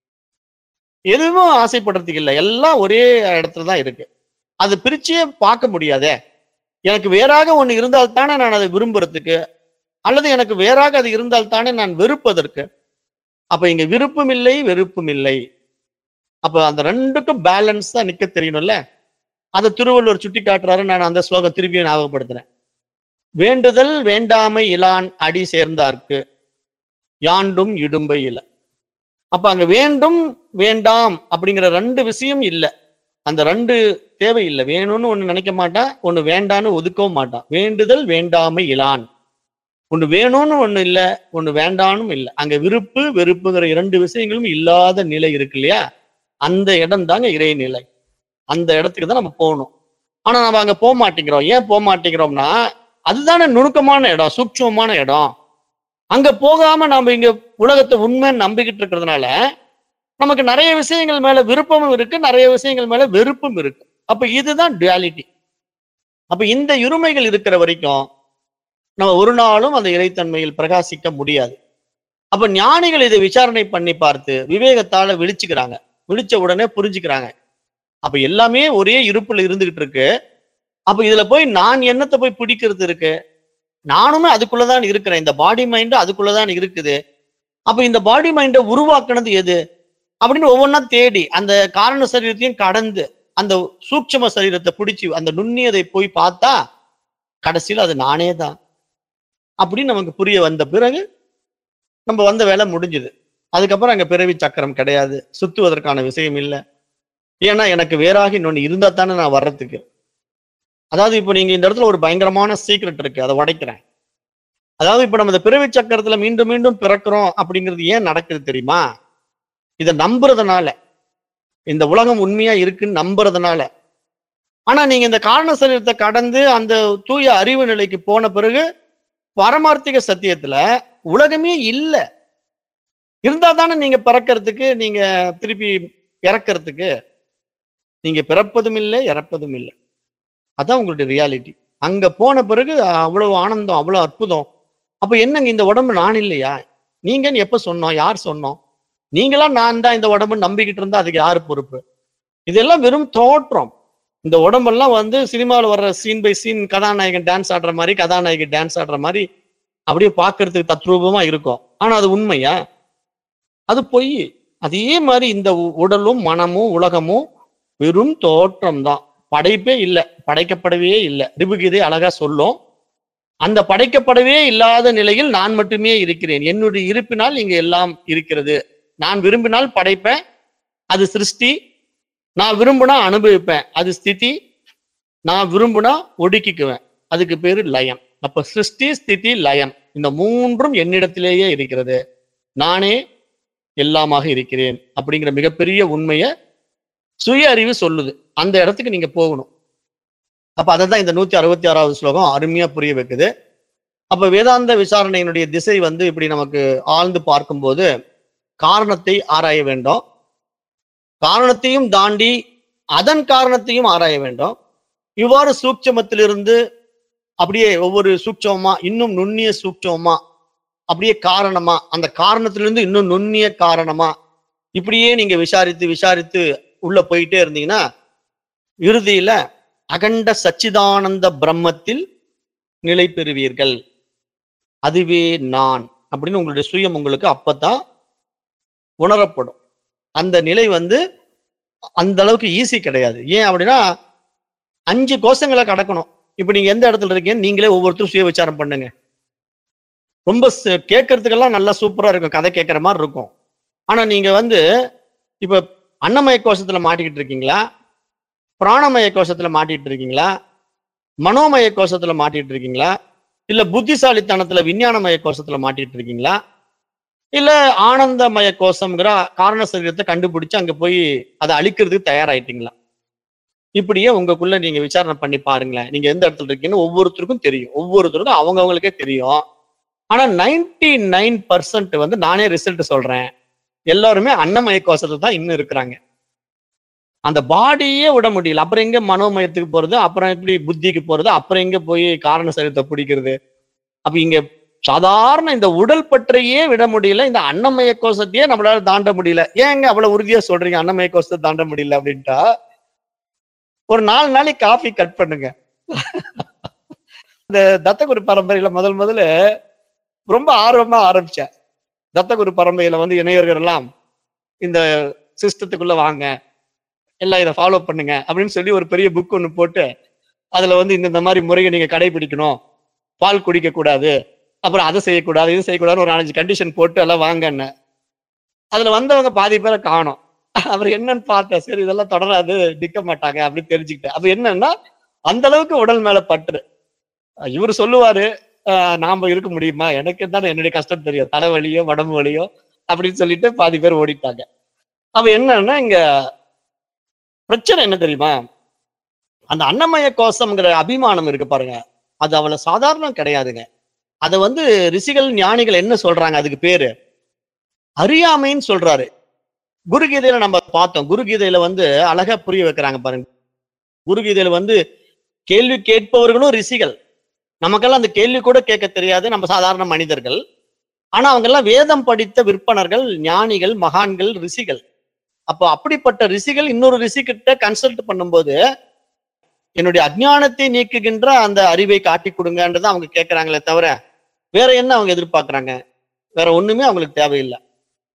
எதுவும் ஆசைப்படுறதுக்கு இல்லை எல்லாம் ஒரே இடத்துல தான் இருக்கு அது பிரிச்சே பார்க்க முடியாதே எனக்கு வேறாக ஒண்ணு இருந்தால் தானே நான் அதை விரும்புறதுக்கு அல்லது எனக்கு வேறாக அது இருந்தால் தானே நான் வெறுப்பதற்கு அப்ப இங்க விருப்பம் இல்லை வெறுப்பும் இல்லை அப்ப அந்த ரெண்டுக்கும் பேலன்ஸ் தான் நிக்க தெரியணும்ல அதை திருவள்ளுவர் சுட்டி காட்டுறாரு நான் அந்த ஸ்லோகம் திருப்பியும் ஞாபகப்படுத்துறேன் வேண்டுதல் வேண்டாமை இலான் அடி சேர்ந்தார்க்கு யாண்டும் இடும்பை இல அப்ப அங்க வேண்டும் வேண்டாம் அப்படிங்கிற ரெண்டு விஷயம் இல்லை அந்த ரெண்டு தேவை இல்லை வேணும்னு ஒண்ணு நினைக்க மாட்டான் ஒண்ணு வேண்டான்னு ஒதுக்கவும் மாட்டான் வேண்டுதல் வேண்டாமை இலான் ஒண்ணு வேணும்னு ஒண்ணு இல்ல ஒண்ணு வேண்டானும் இல்லை அங்க விருப்பு வெறுப்புங்கிற இரண்டு விஷயங்களும் இல்லாத நிலை இருக்கு இல்லையா அந்த இடம் தாங்க இறைநிலை அந்த இடத்துக்கு தான் நம்ம போகணும் ஆனா நம்ம அங்க போக மாட்டேங்கிறோம் ஏன் போக மாட்டேங்கிறோம்னா அதுதானே நுணுக்கமான இடம் சூட்சமமான இடம் அங்க போகாம நாம இங்க உலகத்தை உண்மை நம்பிக்கிட்டு இருக்கிறதுனால நமக்கு நிறைய விஷயங்கள் மேல விருப்பமும் இருக்கு நிறைய விஷயங்கள் மேல வெறுப்பும் இருக்கு அப்ப இதுதான் டுவாலிட்டி அப்ப இந்த இருமைகள் இருக்கிற வரைக்கும் நம்ம ஒரு நாளும் அந்த இறைத்தன்மையில் பிரகாசிக்க முடியாது அப்ப ஞானிகள் இதை விசாரணை பண்ணி பார்த்து விவேகத்தால விழிச்சுக்கிறாங்க விழிச்ச உடனே புரிஞ்சுக்கிறாங்க அப்ப எல்லாமே ஒரே இருப்புல இருந்துகிட்டு இருக்கு அப்ப இதுல போய் நான் என்னத்தை போய் பிடிக்கிறது இருக்கு நானுமே அதுக்குள்ளதான் இருக்கிறேன் இந்த பாடி மைண்ட் அதுக்குள்ளதான் இருக்குது அப்ப இந்த பாடி மைண்டை உருவாக்குனது எது அப்படின்னு ஒவ்வொன்றா தேடி அந்த காரண சரீரத்தையும் கடந்து அந்த சூட்சம சரீரத்தை பிடிச்சி அந்த நுண்ணியதை போய் பார்த்தா கடைசியில் அது நானே தான் அப்படின்னு நமக்கு புரிய வந்த பிறகு நம்ம வந்த வேலை முடிஞ்சுது அதுக்கப்புறம் அங்க பிறவி சக்கரம் கிடையாது சுத்துவதற்கான விஷயம் இல்லை ஏன்னா எனக்கு வேறாக இன்னொன்னு இருந்தா தானே நான் வர்றதுக்கு அதாவது இப்போ நீங்க இந்த இடத்துல ஒரு பயங்கரமான சீக்ரெட் இருக்கு அதை உடைக்கிறேன் அதாவது இப்ப நம்ம இந்த பிறவி சக்கரத்துல மீண்டும் மீண்டும் பிறக்கிறோம் அப்படிங்கிறது ஏன் நடக்குது தெரியுமா இதை நம்புறதுனால இந்த உலகம் உண்மையா இருக்குன்னு நம்புறதுனால ஆனா நீங்க இந்த காரண சரீரத்தை கடந்து அந்த தூய அறிவு நிலைக்கு போன பிறகு பரமார்த்திக சத்தியத்துல உலகமே இல்ல இருந்தா தானே நீங்க பிறக்கிறதுக்கு நீங்க திருப்பி இறக்கிறதுக்கு நீங்க பிறப்பதும் இல்லை இறப்பதும் இல்லை அதான் உங்களுடைய ரியாலிட்டி அங்க போன பிறகு அவ்வளவு ஆனந்தம் அவ்வளவு அற்புதம் அப்ப என்னங்க இந்த உடம்பு நான் இல்லையா நீங்கன்னு எப்ப சொன்னோம் யார் சொன்னோம் நீங்களா நான் தான் இந்த உடம்பு நம்பிக்கிட்டு இருந்தா அதுக்கு யாரு பொறுப்பு இதெல்லாம் வெறும் தோற்றம் இந்த உடம்பெல்லாம் வந்து சினிமாவில் வர்ற சீன் பை சீன் கதாநாயகன் டான்ஸ் ஆடுற மாதிரி கதாநாயகி டான்ஸ் ஆடுற மாதிரி அப்படியே பார்க்கறதுக்கு தத்ரூபமா இருக்கும் ஆனா அது உண்மையா அது பொய் அதே மாதிரி இந்த உ- உடலும் மனமும் உலகமும் வெறும் தோற்றம் தான் படைப்பே இல்லை படைக்கப்படவே இல்லை ரிபுகீதை அழகா சொல்லும் அந்த படைக்கப்படவே இல்லாத நிலையில் நான் மட்டுமே இருக்கிறேன் என்னுடைய இருப்பினால் இங்க எல்லாம் இருக்கிறது நான் விரும்பினால் படைப்பேன் அது சிருஷ்டி நான் விரும்பினா அனுபவிப்பேன் அது ஸ்திதி நான் விரும்பினா ஒடுக்கிக்குவேன் அதுக்கு பேரு லயம் அப்ப சிருஷ்டி ஸ்திதி லயம் இந்த மூன்றும் என்னிடத்திலேயே இருக்கிறது நானே எல்லாமாக இருக்கிறேன் அப்படிங்கிற மிகப்பெரிய உண்மையை சுய அறிவு சொல்லுது அந்த இடத்துக்கு நீங்க போகணும் அப்ப அதை தான் இந்த நூத்தி அறுபத்தி ஆறாவது ஸ்லோகம் அருமையா புரிய வைக்குது அப்ப வேதாந்த விசாரணையினுடைய திசை வந்து இப்படி நமக்கு ஆழ்ந்து பார்க்கும்போது காரணத்தை ஆராய வேண்டும் காரணத்தையும் தாண்டி அதன் காரணத்தையும் ஆராய வேண்டும் இவ்வாறு சூட்சமத்திலிருந்து அப்படியே ஒவ்வொரு சூட்சமமா இன்னும் நுண்ணிய சூட்சமமா அப்படியே காரணமா அந்த காரணத்திலிருந்து இன்னும் நுண்ணிய காரணமா இப்படியே நீங்க விசாரித்து விசாரித்து உள்ள போயிட்டே இருந்தீங்கன்னா இறுதியில அகண்ட சச்சிதானந்த பிரம்மத்தில் நிலை பெறுவீர்கள் அதுவே நான் அப்படின்னு உங்களுடைய சுயம் உங்களுக்கு அப்பதான் உணரப்படும் அந்த நிலை வந்து அந்த அளவுக்கு ஈஸி கிடையாது ஏன் அப்படின்னா அஞ்சு கோஷங்களை கடக்கணும் இப்ப நீங்க எந்த இடத்துல இருக்கீங்க நீங்களே ஒவ்வொருத்தரும் சுய விசாரம் பண்ணுங்க ரொம்ப ச- கேட்கறதுக்கெல்லாம் நல்லா சூப்பரா இருக்கும் கதை கேட்கற மாதிரி இருக்கும் ஆனா நீங்க வந்து இப்ப அன்னமய கோஷத்துல மாட்டிக்கிட்டு இருக்கீங்களா பிராணமய கோஷத்துல மாட்டிட்டு இருக்கீங்களா மனோமய கோஷத்துல மாட்டிட்டு இருக்கீங்களா இல்ல புத்திசாலித்தனத்துல விஞ்ஞானமய கோஷத்துல மாட்டிட்டு இருக்கீங்களா இல்ல ஆனந்தமய கோஷம்ங்கிற காரண சரீரத்தை கண்டுபிடிச்சு அங்க போய் அதை அழிக்கிறதுக்கு தயாராயிட்டீங்களா இப்படியே உங்களுக்குள்ள நீங்க விசாரணை பண்ணி பாருங்களேன் நீங்க எந்த இடத்துல இருக்கீங்கன்னு ஒவ்வொருத்தருக்கும் தெரியும் ஒவ்வொருத்தருக்கும் அவங்கவங்களுக்கே தெரியும் ஆனா நைன்டி நைன் பர்சன்ட் வந்து நானே ரிசல்ட் சொல்றேன் எல்லாருமே அன்னமய கோஷத்துல தான் இன்னும் இருக்கிறாங்க அந்த பாடியே விட முடியல அப்புறம் எங்க மனோமயத்துக்கு போறது அப்புறம் எப்படி புத்திக்கு போறது அப்புறம் எங்க போய் காரண சரீரத்தை பிடிக்கிறது அப்ப இங்க சாதாரண இந்த உடல் பற்றையே விட முடியல இந்த அன்னமய கோஷத்தையே நம்மளால தாண்ட முடியல ஏங்க அவ்வளவு உறுதியா சொல்றீங்க அன்னமய கோஷத்தை தாண்ட முடியல அப்படின்ட்டா ஒரு நாலு நாளைக்கு காஃபி கட் பண்ணுங்க இந்த தத்தகுரு பரம்பரையில முதல் முதல்ல ரொம்ப ஆர்வமா ஆரம்பிச்சேன் தத்தகுரு பரம்பரையில வந்து இணையர்கள் எல்லாம் இந்த சிஸ்டத்துக்குள்ள வாங்க எல்லாம் இதை ஃபாலோ பண்ணுங்க அப்படின்னு சொல்லி ஒரு பெரிய புக் ஒன்று போட்டு அதுல வந்து இந்த இந்த மாதிரி முறையை நீங்க கடைபிடிக்கணும் பால் குடிக்க கூடாது அப்புறம் அதை செய்யக்கூடாது இது செய்யக்கூடாது ஒரு நாலஞ்சு கண்டிஷன் போட்டு எல்லாம் வாங்கன்னு அதுல வந்தவங்க பாதி பேரை காணோம் அவர் என்னன்னு பார்த்தேன் சரி இதெல்லாம் தொடராது நிக்க மாட்டாங்க அப்படின்னு தெரிஞ்சுக்கிட்டேன் அப்ப என்னன்னா அந்த அளவுக்கு உடல் மேல பற்று அஹ் இவர் சொல்லுவாரு அஹ் நாம இருக்க முடியுமா எனக்கு தானே என்னுடைய கஷ்டம் தெரியும் தலைவலியோ உடம்பு வலியோ அப்படின்னு சொல்லிட்டு பாதி பேர் ஓடிட்டாங்க அப்ப என்னன்னா இங்க பிரச்சனை என்ன தெரியுமா அந்த அன்னமய கோஷம்ங்கிற அபிமானம் இருக்கு பாருங்க அது அவளை சாதாரணம் கிடையாதுங்க அதை வந்து ரிஷிகள் ஞானிகள் என்ன சொல்றாங்க அதுக்கு பேரு அறியாமைன்னு சொல்றாரு குருகீதையில நம்ம பார்த்தோம் குருகீதையில வந்து அழகா புரிய வைக்கிறாங்க பாருங்க குருகீதையில வந்து கேள்வி கேட்பவர்களும் ரிஷிகள் நமக்கெல்லாம் அந்த கேள்வி கூட கேட்க தெரியாது நம்ம சாதாரண மனிதர்கள் ஆனா அவங்க எல்லாம் வேதம் படித்த விற்பனர்கள் ஞானிகள் மகான்கள் ரிஷிகள் அப்போ அப்படிப்பட்ட ரிஷிகள் இன்னொரு ரிஷி கிட்ட கன்சல்ட் பண்ணும்போது என்னுடைய அஜ்ஞானத்தை நீக்குகின்ற அந்த அறிவை காட்டி கொடுங்கன்றதை அவங்க கேட்கறாங்களே தவிர வேற என்ன அவங்க எதிர்பார்க்கறாங்க வேற ஒண்ணுமே அவங்களுக்கு தேவையில்லை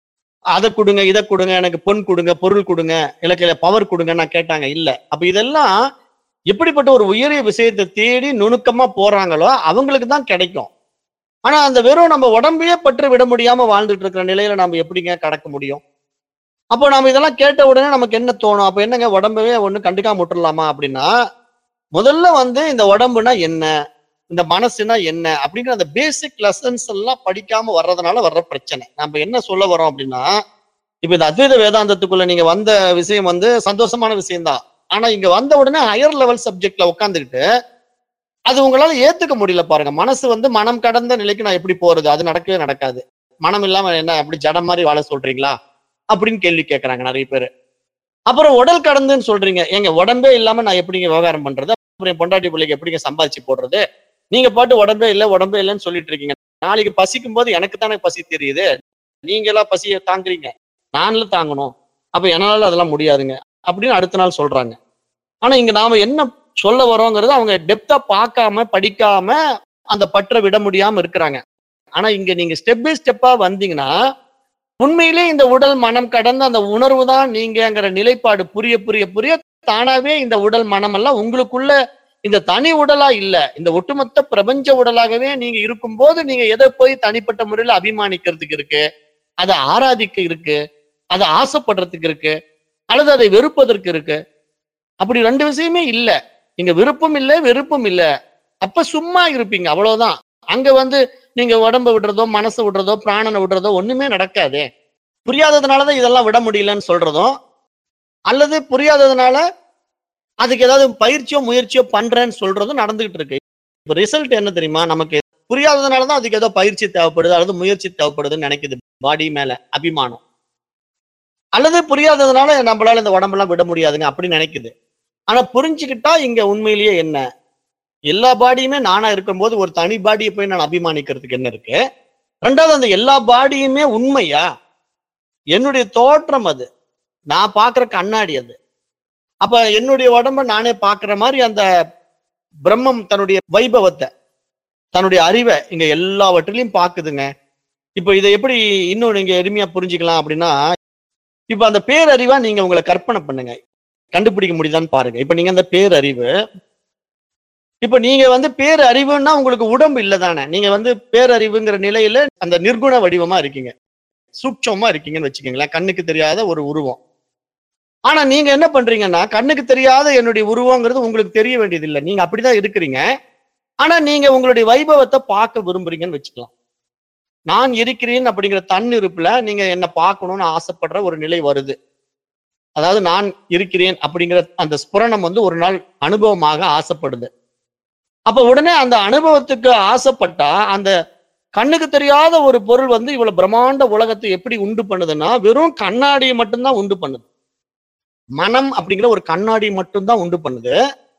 அதை கொடுங்க இதை கொடுங்க எனக்கு பொன் கொடுங்க பொருள் கொடுங்க எனக்கு பவர் கொடுங்க நான் கேட்டாங்க இல்ல அப்ப இதெல்லாம் எப்படிப்பட்ட ஒரு உயரிய விஷயத்தை தேடி நுணுக்கமா போறாங்களோ அவங்களுக்கு தான் கிடைக்கும் ஆனா அந்த வெறும் நம்ம உடம்பையே பற்று விட முடியாம வாழ்ந்துட்டு இருக்கிற நிலையில நம்ம எப்படிங்க கடக்க முடியும் அப்போ நம்ம இதெல்லாம் கேட்ட உடனே நமக்கு என்ன தோணும் அப்ப என்னங்க உடம்பவே ஒண்ணு கண்டுக்காம விட்டுறலாமா அப்படின்னா முதல்ல வந்து இந்த உடம்புனா என்ன இந்த மனசுனா என்ன அப்படிங்கிற அந்த பேசிக் லெசன்ஸ் எல்லாம் படிக்காம வர்றதுனால வர்ற பிரச்சனை நம்ம என்ன சொல்ல வரோம் அப்படின்னா இப்ப இந்த அத்வைத வேதாந்தத்துக்குள்ள நீங்க வந்த விஷயம் வந்து சந்தோஷமான விஷயம்தான் ஆனா இங்க வந்த உடனே ஹையர் லெவல் சப்ஜெக்ட்ல உட்காந்துக்கிட்டு அது உங்களால ஏத்துக்க முடியல பாருங்க மனசு வந்து மனம் கடந்த நிலைக்கு நான் எப்படி போறது அது நடக்கவே நடக்காது மனம் இல்லாம என்ன அப்படி ஜடம் மாதிரி வாழ சொல்றீங்களா அப்படின்னு கேள்வி கேட்கறாங்க நிறைய பேர் அப்புறம் உடல் கடந்துன்னு சொல்றீங்க எங்க உடம்பே இல்லாம நான் எப்படிங்க விவகாரம் பண்றது அப்புறம் என் பொண்டாட்டி பிள்ளைக்கு எப்படிங்க சம்பாதிச்சு போடுறது நீங்க பாட்டு உடம்பே இல்லை உடம்பே இல்லைன்னு சொல்லிட்டு இருக்கீங்க நாளைக்கு பசிக்கும் போது எனக்கு தானே பசி தெரியுது நீங்க எல்லாம் பசியை தாங்குறீங்க நான்ல தாங்கணும் அப்ப என்னால அதெல்லாம் முடியாதுங்க அப்படின்னு அடுத்த நாள் சொல்றாங்க ஆனா இங்க நாம என்ன சொல்ல வரோங்கிறது அவங்க டெப்தா பார்க்காம படிக்காம அந்த பற்ற விட முடியாம இருக்கிறாங்க ஆனா இங்க நீங்க ஸ்டெப் பை ஸ்டெப்பா வந்தீங்கன்னா உண்மையிலே இந்த உடல் மனம் கடந்த அந்த உணர்வு தான் நீங்கங்கிற நிலைப்பாடு புரிய புரிய புரிய தானாவே இந்த உடல் மனம் எல்லாம் உங்களுக்குள்ள இந்த தனி உடலா இல்ல இந்த ஒட்டுமொத்த பிரபஞ்ச உடலாகவே நீங்க இருக்கும்போது நீங்க எதை போய் தனிப்பட்ட முறையில அபிமானிக்கிறதுக்கு இருக்கு அதை ஆராதிக்க இருக்கு அதை ஆசைப்படுறதுக்கு இருக்கு அல்லது அதை வெறுப்பதற்கு இருக்கு அப்படி ரெண்டு விஷயமே இல்ல இங்க விருப்பம் இல்ல வெறுப்பும் இல்ல அப்ப சும்மா இருப்பீங்க அவ்வளவுதான் அங்க வந்து நீங்க உடம்ப விடுறதோ மனசை விடுறதோ பிராணனை விடுறதோ ஒண்ணுமே நடக்காது புரியாததுனாலதான் இதெல்லாம் விட முடியலன்னு சொல்றதும் அல்லது புரியாததுனால அதுக்கு ஏதாவது பயிற்சியோ முயற்சியோ பண்றேன்னு சொல்றதும் நடந்துகிட்டு இருக்கு இப்ப ரிசல்ட் என்ன தெரியுமா நமக்கு புரியாததுனாலதான் அதுக்கு ஏதோ பயிற்சி தேவைப்படுது அல்லது முயற்சி தேவைப்படுதுன்னு நினைக்குது பாடி மேல அபிமானம் அல்லது புரியாததுனால நம்மளால இந்த உடம்பெல்லாம் விட முடியாதுங்க அப்படின்னு நினைக்குது ஆனா புரிஞ்சுக்கிட்டா இங்க உண்மையிலேயே என்ன எல்லா பாடியுமே நானா இருக்கும்போது ஒரு தனி பாடியை போய் நான் அபிமானிக்கிறதுக்கு என்ன இருக்கு ரெண்டாவது அந்த எல்லா பாடியுமே உண்மையா என்னுடைய தோற்றம் அது நான் பார்க்கிற கண்ணாடி அது அப்ப என்னுடைய உடம்ப நானே பார்க்கிற மாதிரி அந்த பிரம்மம் தன்னுடைய வைபவத்தை தன்னுடைய அறிவை இங்க எல்லாவற்றிலையும் பாக்குதுங்க இப்ப இதை எப்படி இன்னும் நீங்க எளிமையா புரிஞ்சுக்கலாம் அப்படின்னா இப்ப அந்த பேரறிவா நீங்க உங்களை கற்பனை பண்ணுங்க கண்டுபிடிக்க முடியுதான்னு பாருங்க இப்ப நீங்க அந்த பேரறிவு இப்ப நீங்க வந்து பேரறிவுன்னா உங்களுக்கு உடம்பு இல்லதானே நீங்க வந்து பேரறிவுங்கிற நிலையில அந்த நிர்குண வடிவமா இருக்கீங்க சூட்சமா இருக்கீங்கன்னு வச்சுக்கோங்களேன் கண்ணுக்கு தெரியாத ஒரு உருவம் ஆனா நீங்க என்ன பண்றீங்கன்னா கண்ணுக்கு தெரியாத என்னுடைய உருவங்கிறது உங்களுக்கு தெரிய வேண்டியது இல்லை நீங்க அப்படிதான் இருக்கிறீங்க ஆனா நீங்க உங்களுடைய வைபவத்தை பார்க்க விரும்புறீங்கன்னு வச்சுக்கலாம் நான் இருக்கிறேன் அப்படிங்கிற தன் இருப்புல நீங்க என்ன பார்க்கணும்னு ஆசைப்படுற ஒரு நிலை வருது அதாவது நான் இருக்கிறேன் அப்படிங்கிற அந்த ஸ்புரணம் வந்து ஒரு நாள் அனுபவமாக ஆசைப்படுது அப்ப உடனே அந்த அனுபவத்துக்கு ஆசைப்பட்டா அந்த கண்ணுக்கு தெரியாத ஒரு பொருள் வந்து இவ்வளவு பிரம்மாண்ட உலகத்தை எப்படி உண்டு பண்ணுதுன்னா வெறும் கண்ணாடியை மட்டும்தான் உண்டு பண்ணுது மனம் அப்படிங்கிற ஒரு கண்ணாடி மட்டும்தான் உண்டு பண்ணுது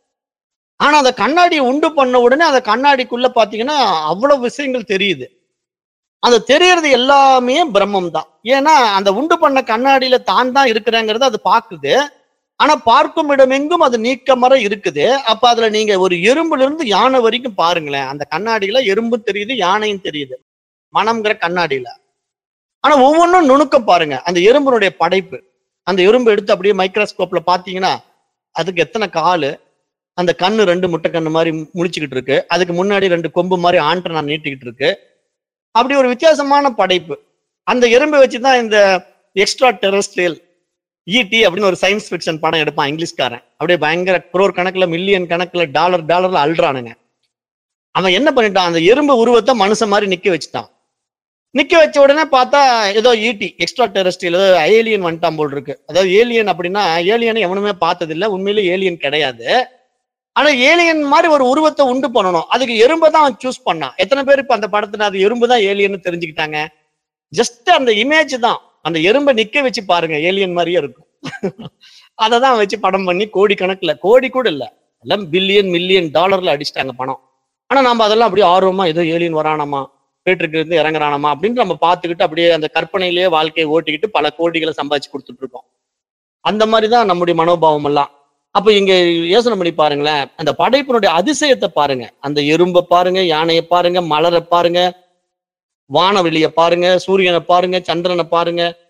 ஆனா அந்த கண்ணாடியை உண்டு பண்ண உடனே அந்த கண்ணாடிக்குள்ள பாத்தீங்கன்னா அவ்வளவு விஷயங்கள் தெரியுது அந்த தெரியறது எல்லாமே பிரம்மம் தான் ஏன்னா அந்த உண்டு பண்ண கண்ணாடியில தான் தான் இருக்கிறேங்கிறத அது பாக்குது ஆனா பார்க்கும் இடமெங்கும் அது நீக்கமர இருக்குது அப்ப அதுல நீங்க ஒரு எறும்புல இருந்து யானை வரைக்கும் பாருங்களேன் அந்த கண்ணாடியில எறும்பும் தெரியுது யானையும் தெரியுது மனம்ங்கிற கண்ணாடியில ஆனா ஒவ்வொன்றும் நுணுக்கம் பாருங்க அந்த எறும்பினுடைய படைப்பு அந்த எறும்பு எடுத்து அப்படியே மைக்ரோஸ்கோப்ல பாத்தீங்கன்னா அதுக்கு எத்தனை காலு அந்த கண்ணு ரெண்டு முட்டை கண்ணு மாதிரி முழிச்சுக்கிட்டு இருக்கு அதுக்கு முன்னாடி ரெண்டு கொம்பு மாதிரி ஆண்டனா நீட்டிக்கிட்டு இருக்கு அப்படி ஒரு வித்தியாசமான படைப்பு அந்த எறும்பை வச்சுதான் இந்த எக்ஸ்ட்ரா டெரஸ்ட்ரியல் ஈடி அப்படின்னு ஒரு சயின்ஸ் ஃபிக்ஷன் படம் எடுப்பான் இங்கிலீஷ்காரன் அப்படியே பயங்கர குரோர் கணக்குல மில்லியன் கணக்குல டாலர் டாலர்ல அல்றானுங்க அவன் என்ன பண்ணிட்டான் அந்த எறும்பு உருவத்தை மனுஷன் மாதிரி நிக்க வச்சுட்டான் நிக்க வச்ச உடனே பார்த்தா ஏதோ ஈட்டி எக்ஸ்ட்ரா டெரஸ்ட்ரியல் ஏதோ ஏலியன் வந்துட்டான் போல் இருக்கு அதாவது ஏலியன் அப்படின்னா ஏலியனை எவனுமே பார்த்ததில்ல உண்மையிலே ஏலியன் கிடையாது ஆனா ஏலியன் மாதிரி ஒரு உருவத்தை உண்டு பண்ணணும் அதுக்கு எறும்பை தான் அவன் சூஸ் பண்ணான் எத்தனை பேர் இப்ப அந்த படத்துல அது எறும்பு தான் ஏலியன்னு தெரிஞ்சுக்கிட்டாங்க ஜஸ்ட் அந்த இமேஜ் தான் அந்த எறும்பை நிக்க வச்சு பாருங்க ஏலியன் மாதிரியே இருக்கும் அதை தான் வச்சு படம் பண்ணி கோடி கணக்குல கோடி கூட இல்ல எல்லாம் பில்லியன் மில்லியன் டாலர்ல அடிச்சிட்டாங்க பணம் ஆனா நம்ம அதெல்லாம் அப்படியே ஆர்வமா ஏதோ ஏலியன் வரானாமா பேட்டுக்கு இருந்து இறங்குறானாமா அப்படின்னு நம்ம பார்த்துக்கிட்டு அப்படியே அந்த கற்பனையிலேயே வாழ்க்கையை ஓட்டிக்கிட்டு பல கோடிகளை சம்பாதிச்சு கொடுத்துட்டு இருக்கோம் அந்த மாதிரி தான் நம்முடைய மனோபாவம் எல்லாம் அப்ப இங்க யோசனை பண்ணி பாருங்களேன் அந்த படைப்பினுடைய அதிசயத்தை பாருங்க அந்த எறும்பை பாருங்க யானையை பாருங்க மலரை பாருங்க வானவெளியை பாருங்க சூரியனை பாருங்க சந்திரனை பாருங்க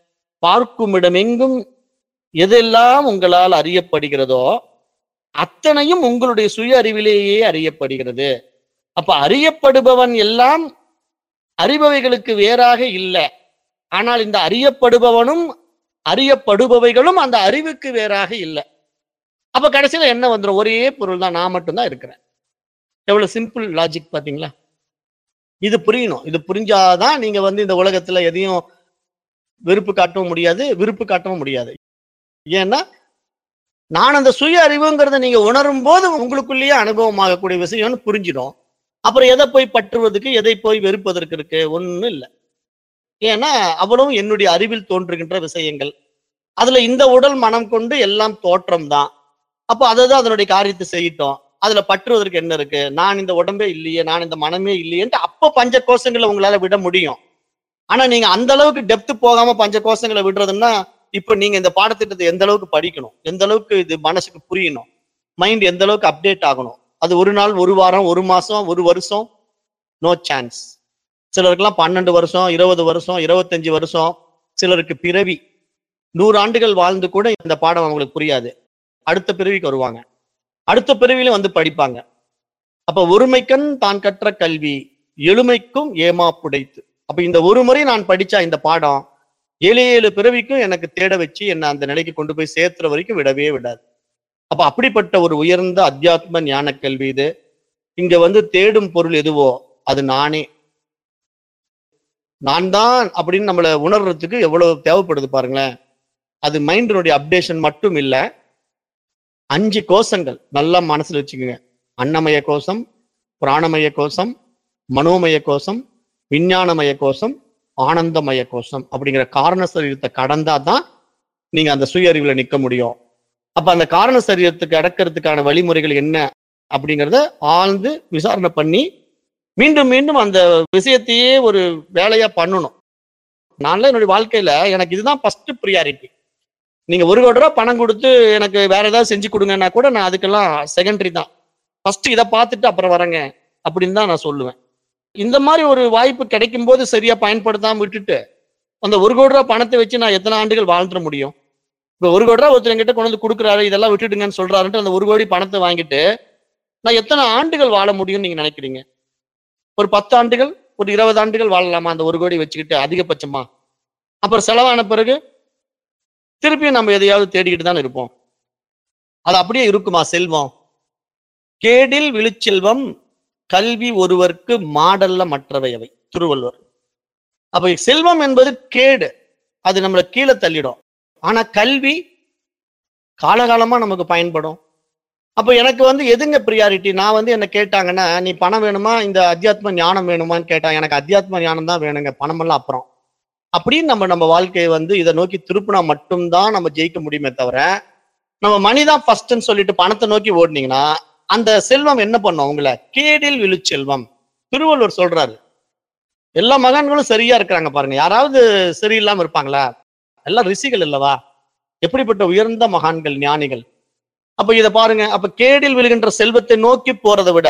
பார்க்குமிடமெங்கும் எதெல்லாம் உங்களால் அறியப்படுகிறதோ அத்தனையும் உங்களுடைய சுய அறிவிலேயே அறியப்படுகிறது அப்ப அறியப்படுபவன் எல்லாம் அறிபவைகளுக்கு வேறாக இல்லை ஆனால் இந்த அறியப்படுபவனும் அறியப்படுபவைகளும் அந்த அறிவுக்கு வேறாக இல்லை அப்ப கடைசியில என்ன வந்துடும் ஒரே பொருள் தான் நான் மட்டும்தான் இருக்கிறேன் எவ்வளவு சிம்பிள் லாஜிக் பாத்தீங்களா இது புரியணும் இது புரிஞ்சாதான் நீங்க வந்து இந்த உலகத்துல எதையும் வெறுப்பு காட்டவும் முடியாது விருப்பு காட்டவும் முடியாது ஏன்னா நான் அந்த சுய அறிவுங்கிறத நீங்க உணரும் போது உங்களுக்குள்ளேயே அனுபவமாகக்கூடிய விஷயம்னு புரிஞ்சிடும் அப்புறம் எதை போய் பற்றுவதற்கு எதை போய் வெறுப்பதற்கு இருக்கு ஒண்ணும் இல்லை ஏன்னா அவ்வளவும் என்னுடைய அறிவில் தோன்றுகின்ற விஷயங்கள் அதுல இந்த உடல் மனம் கொண்டு எல்லாம் தோற்றம் தான் அப்போ அதை தான் அதனுடைய காரியத்தை செய்யட்டும் அதுல பற்றுவதற்கு என்ன இருக்கு நான் இந்த உடம்பே இல்லையே நான் இந்த மனமே இல்லையேன்ட்டு அப்போ பஞ்ச கோஷங்களை உங்களால விட முடியும் ஆனா நீங்க அந்த அளவுக்கு டெப்த் போகாம பஞ்ச கோஷங்களை விடுறதுன்னா இப்ப நீங்க இந்த பாடத்திட்டத்தை எந்த அளவுக்கு படிக்கணும் எந்த அளவுக்கு இது மனசுக்கு புரியணும் மைண்ட் எந்த அளவுக்கு அப்டேட் ஆகணும் அது ஒரு நாள் ஒரு வாரம் ஒரு மாசம் ஒரு வருஷம் நோ சான்ஸ் சிலருக்கெல்லாம் பன்னெண்டு வருஷம் இருபது வருஷம் இருபத்தஞ்சு வருஷம் சிலருக்கு பிறவி நூறு ஆண்டுகள் வாழ்ந்து கூட இந்த பாடம் அவங்களுக்கு புரியாது அடுத்த பிறவிக்கு வருவாங்க அடுத்த பிறவியிலும் வந்து படிப்பாங்க அப்ப ஒருமைக்கண் தான் கற்ற கல்வி எளிமைக்கும் ஏமா புடைத்து அப்ப இந்த ஒரு முறை நான் படிச்சா இந்த பாடம் ஏழு ஏழு பிறவிக்கும் எனக்கு தேட வச்சு என்னை அந்த நிலைக்கு கொண்டு போய் சேர்த்துற வரைக்கும் விடவே விடாது அப்ப அப்படிப்பட்ட ஒரு உயர்ந்த அத்தியாத்ம ஞான கல்வி இது இங்க வந்து தேடும் பொருள் எதுவோ அது நானே நான் தான் அப்படின்னு நம்மளை உணர்றதுக்கு எவ்வளவு தேவைப்படுது பாருங்களேன் அது மைண்டினுடைய அப்டேஷன் மட்டும் இல்லை அஞ்சு கோஷங்கள் நல்லா மனசுல வச்சுக்கோங்க அன்னமய கோஷம் பிராணமய கோஷம் மனோமய கோஷம் விஞ்ஞானமய கோஷம் ஆனந்தமய கோஷம் அப்படிங்கிற காரண சரீரத்தை கடந்தா தான் நீங்க அந்த சுய அறிவுல நிக்க முடியும் அப்ப அந்த காரண சரீரத்துக்கு அடக்கிறதுக்கான வழிமுறைகள் என்ன அப்படிங்கிறத ஆழ்ந்து விசாரணை பண்ணி மீண்டும் மீண்டும் அந்த விஷயத்தையே ஒரு வேலையா பண்ணணும் நான்லாம் என்னுடைய வாழ்க்கையில எனக்கு இதுதான் ஃபர்ஸ்ட் ப்ரியாரிட்டி நீங்க ஒரு கோடி ரூபா பணம் கொடுத்து எனக்கு வேற ஏதாவது செஞ்சு கொடுங்கன்னா கூட நான் அதுக்கெல்லாம் செகண்டரி தான் ஃபர்ஸ்ட் இதை பார்த்துட்டு அப்புறம் வரேங்க அப்படின்னு தான் நான் சொல்லுவேன் இந்த மாதிரி ஒரு வாய்ப்பு கிடைக்கும் போது சரியா பயன்படுத்தாம விட்டுட்டு அந்த ஒரு கோடி ரூபா பணத்தை வச்சு நான் எத்தனை ஆண்டுகள் வாழ்ந்துட முடியும் இப்போ ஒரு கோடி ரூபா ஒருத்தர் என்கிட்ட கொண்டு வந்து கொடுக்குறாரு இதெல்லாம் விட்டுடுங்கன்னு சொல்றாருன்ட்டு அந்த ஒரு கோடி பணத்தை வாங்கிட்டு நான் எத்தனை ஆண்டுகள் வாழ முடியும்னு நீங்க நினைக்கிறீங்க ஒரு பத்து ஆண்டுகள் ஒரு இருபது ஆண்டுகள் வாழலாமா அந்த ஒரு கோடி வச்சுக்கிட்டு அதிகபட்சமா அப்புறம் செலவான பிறகு திருப்பியும் நம்ம எதையாவது தேடிக்கிட்டு தான் இருப்போம் அது அப்படியே இருக்குமா செல்வம் கேடில் விழுச்செல்வம் கல்வி ஒருவர்க்கு மாடல்ல மற்றவை அவை திருவள்ளுவர் அப்ப செல்வம் என்பது கேடு அது நம்மளை கீழே தள்ளிடும் ஆனா கல்வி காலகாலமா நமக்கு பயன்படும் அப்ப எனக்கு வந்து எதுங்க ப்ரியாரிட்டி நான் வந்து என்ன கேட்டாங்கன்னா நீ பணம் வேணுமா இந்த அத்தியாத்ம ஞானம் வேணுமான்னு கேட்டான் எனக்கு அத்தியாத்ம ஞானம் தான் வேணுங்க பணமெல்லாம் அப்புறம் அப்படின்னு நம்ம நம்ம வாழ்க்கையை வந்து இதை நோக்கி திருப்பினா மட்டும்தான் நம்ம ஜெயிக்க முடியுமே தவிர நம்ம மணி தான் ஃபர்ஸ்ட்னு சொல்லிட்டு பணத்தை நோக்கி ஓடுனீங்கன்னா அந்த செல்வம் என்ன பண்ணும் உங்களை கேடில் விழுச்செல்வம் திருவள்ளுவர் சொல்றாரு எல்லா மகான்களும் சரியா இருக்கிறாங்க பாருங்க யாராவது சரியில்லாம இருப்பாங்களா எல்லாம் ரிஷிகள் இல்லவா எப்படிப்பட்ட உயர்ந்த மகான்கள் ஞானிகள் அப்ப இத பாருங்க அப்ப கேடில் விழுகின்ற செல்வத்தை நோக்கி போறதை விட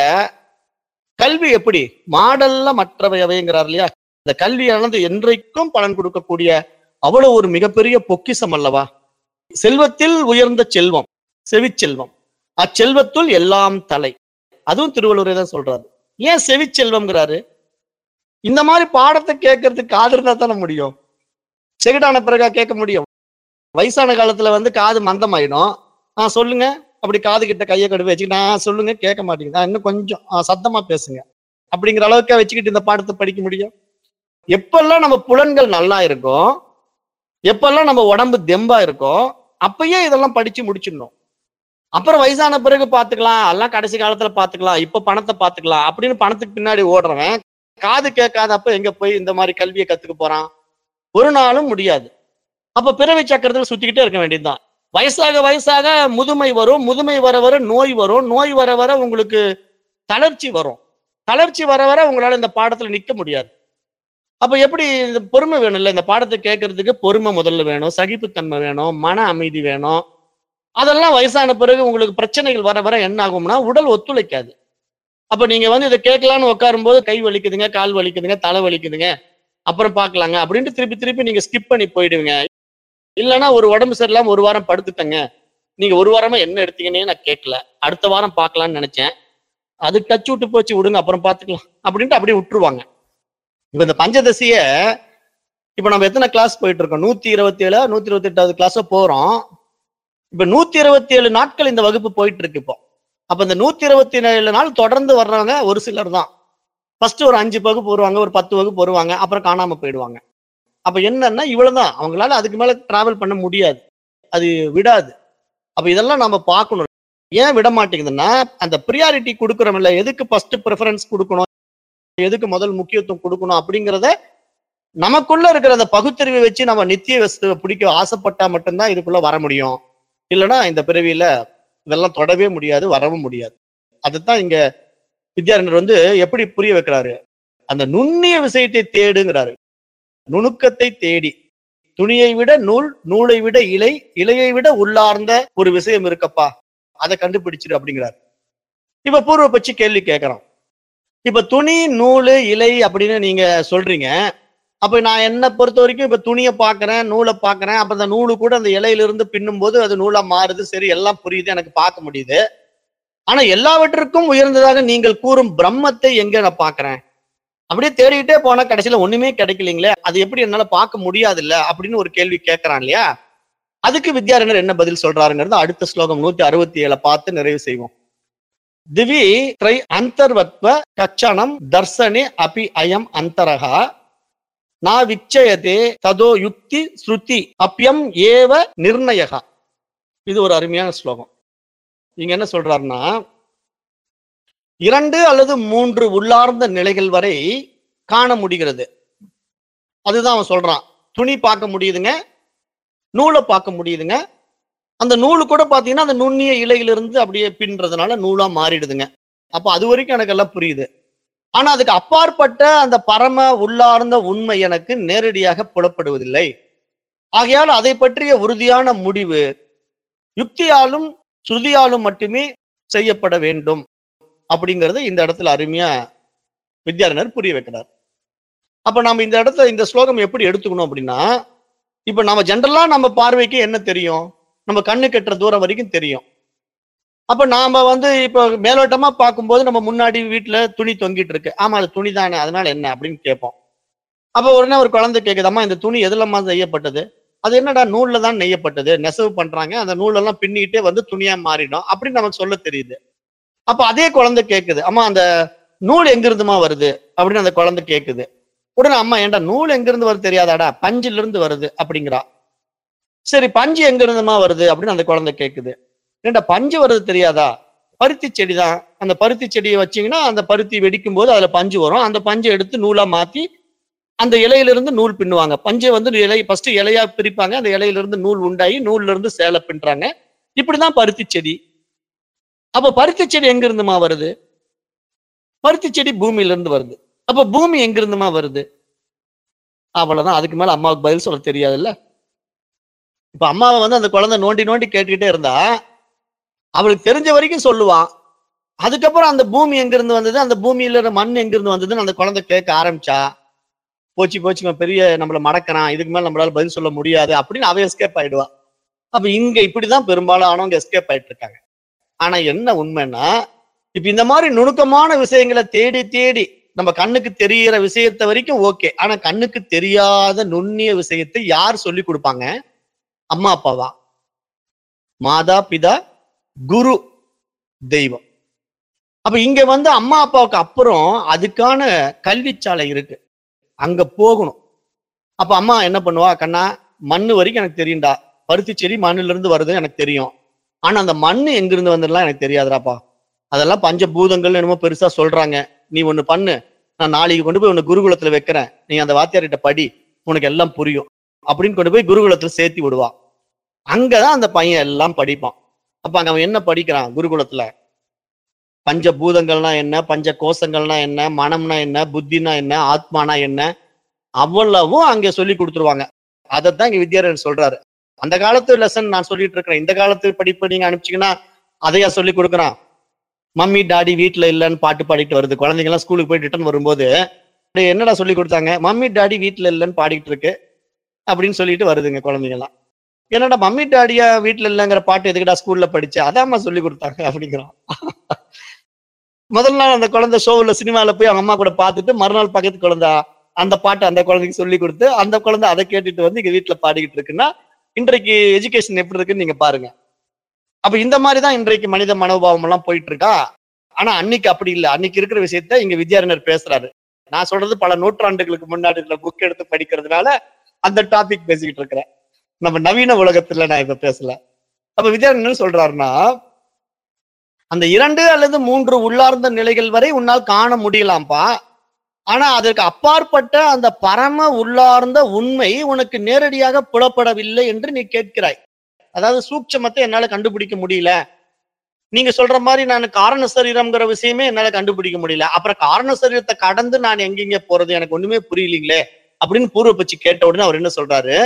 கல்வி எப்படி மாடல்ல மற்றவை அவைங்கிறார் இல்லையா இந்த கல்வியானது என்றைக்கும் பலன் கொடுக்கக்கூடிய அவ்வளவு ஒரு மிகப்பெரிய பொக்கிஷம் அல்லவா செல்வத்தில் உயர்ந்த செல்வம் செவிச்செல்வம் அச்செல்வத்துள் எல்லாம் தலை அதுவும் திருவள்ளுவரே தான் சொல்றாரு ஏன் செவிச்செல்வம்ங்கிறாரு இந்த மாதிரி பாடத்தை கேட்கறதுக்கு காது இருந்தா தானே முடியும் செவிடான பிறகா கேட்க முடியும் வயசான காலத்துல வந்து காது மந்தமாயிடும் ஆ சொல்லுங்க அப்படி காது கிட்ட கையை கடுவு வச்சுக்கிட்டு நான் சொல்லுங்க கேட்க மாட்டேங்குது ஆ, இன்னும் கொஞ்சம் ஆ, சத்தமா பேசுங்க அப்படிங்கிற அளவுக்கு வச்சுக்கிட்டு இந்த பாடத்தை படிக்க முடியும் எப்பெல்லாம் நம்ம புலன்கள் நல்லா இருக்கும் எப்பெல்லாம் நம்ம உடம்பு தெம்பா இருக்கும் அப்பயே இதெல்லாம் படிச்சு முடிச்சிடணும் அப்புறம் வயசான பிறகு பாத்துக்கலாம் எல்லாம் கடைசி காலத்துல பாத்துக்கலாம் இப்ப பணத்தை பாத்துக்கலாம் அப்படின்னு பணத்துக்கு பின்னாடி ஓடுறவன் காது கேட்காதப்ப எங்க போய் இந்த மாதிரி கல்வியை கத்துக்க போறான் ஒரு நாளும் முடியாது அப்ப பிறவி சக்கரத்துல சுத்திக்கிட்டே இருக்க வேண்டியதுதான் வயசாக வயசாக முதுமை வரும் முதுமை வர வர நோய் வரும் நோய் வர வர உங்களுக்கு தளர்ச்சி வரும் தளர்ச்சி வர வர உங்களால இந்த பாடத்துல நிக்க முடியாது அப்ப எப்படி இந்த பொறுமை வேணும் இல்ல இந்த பாடத்தை கேட்கறதுக்கு பொறுமை முதல்ல வேணும் சகிப்புத்தன்மை வேணும் மன அமைதி வேணும் அதெல்லாம் வயசான பிறகு உங்களுக்கு பிரச்சனைகள் வர வர என்ன ஆகும்னா உடல் ஒத்துழைக்காது அப்ப நீங்க வந்து இதை கேட்கலான்னு உட்காரும்போது கை வலிக்குதுங்க கால் வலிக்குதுங்க தலை வலிக்குதுங்க அப்புறம் பார்க்கலாங்க அப்படின்ட்டு திருப்பி திருப்பி நீங்க ஸ்கிப் பண்ணி போயிடுவீங்க இல்லைன்னா ஒரு உடம்பு சரியில்லாம ஒரு வாரம் படுத்துட்டேங்க நீங்க ஒரு வாரமா என்ன எடுத்தீங்கன்னே நான் கேட்கல அடுத்த வாரம் பார்க்கலாம்னு நினைச்சேன் அது டச் விட்டு போச்சு விடுங்க அப்புறம் பார்த்துக்கலாம் அப்படின்ட்டு அப்படியே விட்டுருவாங்க இப்ப இந்த பஞ்சதசிய இப்ப நம்ம எத்தனை கிளாஸ் போயிட்டு இருக்கோம் நூத்தி இருபத்தி ஏழு நூத்தி இருபத்தி எட்டாவது கிளாஸ் போறோம் இப்ப நூத்தி இருபத்தி ஏழு நாட்கள் இந்த வகுப்பு போயிட்டு இருக்கு இப்போ அப்ப இந்த நூத்தி இருபத்தி ஏழு நாள் தொடர்ந்து வர்றவங்க ஒரு சிலர் தான் ஃபர்ஸ்ட் ஒரு அஞ்சு வகுப்பு வருவாங்க ஒரு பத்து வகுப்பு வருவாங்க அப்புறம் காணாம போயிடுவாங்க அப்ப என்னன்னா இவ்வளவுதான் அவங்களால அதுக்கு மேல டிராவல் பண்ண முடியாது அது விடாது அப்ப இதெல்லாம் நம்ம பார்க்கணும் ஏன் விட மாட்டேங்குதுன்னா அந்த ப்ரியாரிட்டி கொடுக்குறோம்ல எதுக்கு ஃபர்ஸ்ட் ப்ரிஃபரன்ஸ் கொடுக்கணும் எதுக்கு முதல் முக்கியத்துவம் கொடுக்கணும் அப்படிங்கிறத நமக்குள்ள இருக்கிற அந்த பகுத்தறிவை வச்சு நம்ம நித்திய வஸ்துவை பிடிக்க ஆசைப்பட்டா மட்டும்தான் இதுக்குள்ள வர முடியும் இல்லைன்னா இந்த பிறவியில இதெல்லாம் தொடவே முடியாது வரவும் முடியாது அதுதான் இங்க வித்யாரண்யர் வந்து எப்படி புரிய வைக்கிறாரு அந்த நுண்ணிய விஷயத்தை தேடுங்கிறாரு நுணுக்கத்தை தேடி துணியை விட நூல் நூலை விட இலை இலையை விட உள்ளார்ந்த ஒரு விஷயம் இருக்கப்பா அதை கண்டுபிடிச்சிரு அப்படிங்கிறாரு இப்ப பூர்வ பட்சி கேள்வி கேட்கறோம் இப்ப துணி நூலு இலை அப்படின்னு நீங்க சொல்றீங்க அப்ப நான் என்ன பொறுத்த வரைக்கும் இப்ப துணியை பாக்குறேன் நூலை பாக்குறேன் அப்ப அந்த நூலு கூட அந்த இலையில இருந்து பின்னும் போது அது நூலா மாறுது சரி எல்லாம் புரியுது எனக்கு பார்க்க முடியுது ஆனா எல்லாவற்றிற்கும் உயர்ந்ததாக நீங்கள் கூறும் பிரம்மத்தை எங்க நான் பாக்குறேன் அப்படியே தேடிக்கிட்டே போனா கடைசியில ஒண்ணுமே கிடைக்கலீங்களே அது எப்படி என்னால பார்க்க முடியாது இல்ல அப்படின்னு ஒரு கேள்வி கேட்கறான் இல்லையா அதுக்கு வித்யாரண்யர் என்ன பதில் சொல்றாருங்கிறது அடுத்த ஸ்லோகம் நூத்தி அறுபத்தி ஏழை பார்த்து நிறைவு செய்வோம் திவி த்ரை அந்தர்வத்வ கச்சனம் தர்சனே அபி அயம் அந்தரகா நா விச்சயதே ததோ யுக்தி ஸ்ருதி அப்பியம் ஏவ நிர்ணயகா இது ஒரு அருமையான ஸ்லோகம் இங்க என்ன சொல்றாருன்னா இரண்டு அல்லது மூன்று உள்ளார்ந்த நிலைகள் வரை காண முடிகிறது அதுதான் அவன் சொல்றான் துணி பார்க்க முடியுதுங்க நூலை பார்க்க முடியுதுங்க அந்த நூலு கூட பாத்தீங்கன்னா அந்த நுண்ணிய இலையிலிருந்து அப்படியே பின்றதுனால நூலா மாறிடுதுங்க அப்போ அது வரைக்கும் எனக்கு எல்லாம் புரியுது ஆனா அதுக்கு அப்பாற்பட்ட அந்த பரம உள்ளார்ந்த உண்மை எனக்கு நேரடியாக புலப்படுவதில்லை ஆகையால் அதை பற்றிய உறுதியான முடிவு யுக்தியாலும் ஸ்ருதியாலும் மட்டுமே செய்யப்பட வேண்டும் அப்படிங்கறத இந்த இடத்துல அருமையா வித்யாரண்யர் புரிய வைக்கிறார் அப்ப நம்ம இந்த இடத்துல இந்த ஸ்லோகம் எப்படி எடுத்துக்கணும் அப்படின்னா இப்ப நம்ம ஜென்ரலா நம்ம பார்வைக்கு என்ன தெரியும் நம்ம கண்ணு கெட்டுற தூரம் வரைக்கும் தெரியும் அப்ப நாம வந்து இப்ப மேலோட்டமா பார்க்கும்போது நம்ம முன்னாடி வீட்டுல துணி தொங்கிட்டு இருக்கு ஆமா அது துணி தானே அதனால என்ன அப்படின்னு கேட்போம் அப்ப உடனே ஒரு குழந்தை கேக்குதம்மா இந்த துணி எதுலமா நெய்யப்பட்டது அது என்னடா நூல்ல தான் நெய்யப்பட்டது நெசவு பண்றாங்க அந்த நூலெல்லாம் பின்னிக்கிட்டே வந்து துணியா மாறிடும் அப்படின்னு நமக்கு சொல்ல தெரியுது அப்ப அதே குழந்தை கேக்குது அம்மா அந்த நூல் எங்க இருந்துமா வருது அப்படின்னு அந்த குழந்தை கேக்குது உடனே அம்மா ஏன்டா நூல் எங்க இருந்து வருது தெரியாதாடா பஞ்சில இருந்து வருது அப்படிங்கிறா சரி பஞ்சு எங்க இருந்துமா வருது அப்படின்னு அந்த குழந்தை கேக்குது ஏன்டா பஞ்சு வருது தெரியாதா பருத்தி செடி தான் அந்த பருத்தி செடியை வச்சீங்கன்னா அந்த பருத்தி வெடிக்கும் போது அதுல பஞ்சு வரும் அந்த பஞ்சை எடுத்து நூலா மாத்தி அந்த இலையிலிருந்து நூல் பின்னுவாங்க பஞ்சை வந்து இலை ஃபர்ஸ்ட் இலையா பிரிப்பாங்க அந்த இலையிலிருந்து நூல் உண்டாகி நூல்ல இருந்து சேலை பின்னுறாங்க இப்படிதான் பருத்தி செடி அப்ப பருத்தி செடி எங்க இருந்துமா வருது பருத்தி செடி பூமியில இருந்து வருது அப்ப பூமி எங்க இருந்துமா வருது அவ்வளவுதான் அதுக்கு மேல அம்மாவுக்கு பதில் சொல்ல தெரியாதுல்ல இப்ப அம்மாவை வந்து அந்த குழந்தை நோண்டி நோண்டி கேட்டுக்கிட்டே இருந்தா அவளுக்கு தெரிஞ்ச வரைக்கும் சொல்லுவான் அதுக்கப்புறம் அந்த பூமி எங்க இருந்து வந்தது அந்த பூமியில இருந்த மண் எங்க இருந்து வந்ததுன்னு அந்த குழந்தை கேட்க ஆரம்பிச்சா போச்சு போச்சு இவன் பெரிய நம்மள மடக்கிறான் இதுக்கு மேல நம்மளால பதில் சொல்ல முடியாது அப்படின்னு அவ எஸ்கேப் ஆயிடுவா அப்ப இங்க இப்படிதான் பெரும்பாலும் ஆனவங்க எஸ்கேப் ஆயிட்டு இருக்காங்க ஆனா என்ன உண்மைன்னா இப்ப இந்த மாதிரி நுணுக்கமான விஷயங்களை தேடி தேடி நம்ம கண்ணுக்கு தெரியிற விஷயத்த வரைக்கும் ஓகே ஆனா கண்ணுக்கு தெரியாத நுண்ணிய விஷயத்தை யார் சொல்லி கொடுப்பாங்க அம்மா அப்பாவா மாதா பிதா குரு தெய்வம் அப்ப இங்க வந்து அம்மா அப்பாவுக்கு அப்புறம் அதுக்கான கல்விச்சாலை இருக்கு அங்க போகணும் அப்ப அம்மா என்ன பண்ணுவா கண்ணா மண்ணு வரைக்கும் எனக்கு தெரியும்டா பருத்தி செடி மண்ணுல இருந்து வருது எனக்கு தெரியும் ஆனா அந்த மண்ணு எங்க இருந்து வந்ததுலாம் எனக்கு தெரியாதுடாப்பா அதெல்லாம் பஞ்சபூதங்கள் என்னமோ பெருசா சொல்றாங்க நீ ஒண்ணு பண்ணு நான் நாளைக்கு கொண்டு போய் உன்னை குருகுலத்துல வைக்கிறேன் நீ அந்த வாத்தியார்கிட்ட படி உனக்கு எல்லாம் புரியும் அப்படின்னு கொண்டு போய் குருகுலத்துல சேர்த்தி விடுவா அங்கதான் அந்த பையன் எல்லாம் படிப்பான் அப்ப அங்க அவன் என்ன படிக்கிறான் குருகுலத்துல பஞ்சபூதங்கள்னா என்ன பஞ்ச கோஷங்கள்னா என்ன மனம்னா என்ன புத்தினா என்ன ஆத்மானா என்ன அவ்வளவும் அங்க சொல்லி கொடுத்துருவாங்க அதைத்தான் இங்க வித்யாரண்யர் சொல்றாரு அந்த காலத்து லெசன் நான் சொல்லிட்டு இருக்கிறேன் இந்த காலத்து படிப்பு நீங்க அனுப்பிச்சீங்கன்னா அதையா சொல்லி கொடுக்குறான் மம்மி டாடி வீட்ல இல்லைன்னு பாட்டு பாடிட்டு வருது குழந்தைங்க எல்லாம் ஸ்கூலுக்கு போய் ரிட்டர்ன் வரும்போது "டேய், என்னடா சொல்லி கொடுத்தாங்க மம்மி டாடி வீட்ல இல்லைன்னு பாடிட்டு இருக்கு அப்படின்னு சொல்லிட்டு வருதுங்க குழந்தைங்க எல்லாம் என்னடா மம்மி டாடியா வீட்டுல இல்லைங்கிற பாட்டு எதுக்குடா ஸ்கூல்ல படிச்ச அதாம்மா சொல்லி கொடுத்தாங்க அப்படிங்கிறான் முதல் நாள் அந்த குழந்தை ஷோவில் சினிமால போய் அவங்க அம்மா கூட பார்த்துட்டு மறுநாள் பக்கத்து குழந்தை அந்த பாட்டு அந்த குழந்தைக்கு சொல்லி கொடுத்து அந்த குழந்தை அதை கேட்டுட்டு வந்து இங்க வீட்டுல பாடிக்கிட்டு இருக்குன்னா இன்றைக்கு எஜுகேஷன் எப்படி இருக்குன்னு நீங்க பாருங்க அப்ப இந்த மாதிரி தான் இன்றைக்கு மனித மனோபாவம் எல்லாம் போயிட்டு இருக்கா ஆனா அன்னைக்கு அப்படி இல்லை அன்னைக்கு இருக்கிற விஷயத்த இங்க வித்யாரண்யர் பேசுறாரு நான் சொல்றது பல நூற்றாண்டுகளுக்கு முன்னாடி இருக்கிற புக் எடுத்து படிக்கிறதுனால அந்த டாபிக் பேசிக்கிட்டு இருக்கிறேன் நம்ம நவீன உலகத்துல நான் இப்ப பேசல அப்ப வித்யாரண்யர் என்ன சொல்றாருன்னா அந்த இரண்டு அல்லது மூன்று உள்ளார்ந்த நிலைகள் வரை உன்னால் காண முடியலாம்ப்பா ஆனா அதற்கு அப்பாற்பட்ட அந்த பரம உள்ளார்ந்த உண்மை உனக்கு நேரடியாக புலப்படவில்லை என்று நீ கேட்கிறாய் அதாவது சூட்சமத்தை என்னால கண்டுபிடிக்க முடியல நீங்க சொல்ற மாதிரி நான் காரண சரீரம்ங்கிற விஷயமே என்னால கண்டுபிடிக்க முடியல அப்புறம் காரண சரீரத்தை கடந்து நான் எங்கெங்க போறது எனக்கு ஒண்ணுமே புரியலீங்களே அப்படின்னு பூர்வ பட்சி கேட்ட உடனே அவர் என்ன சொல்றாரு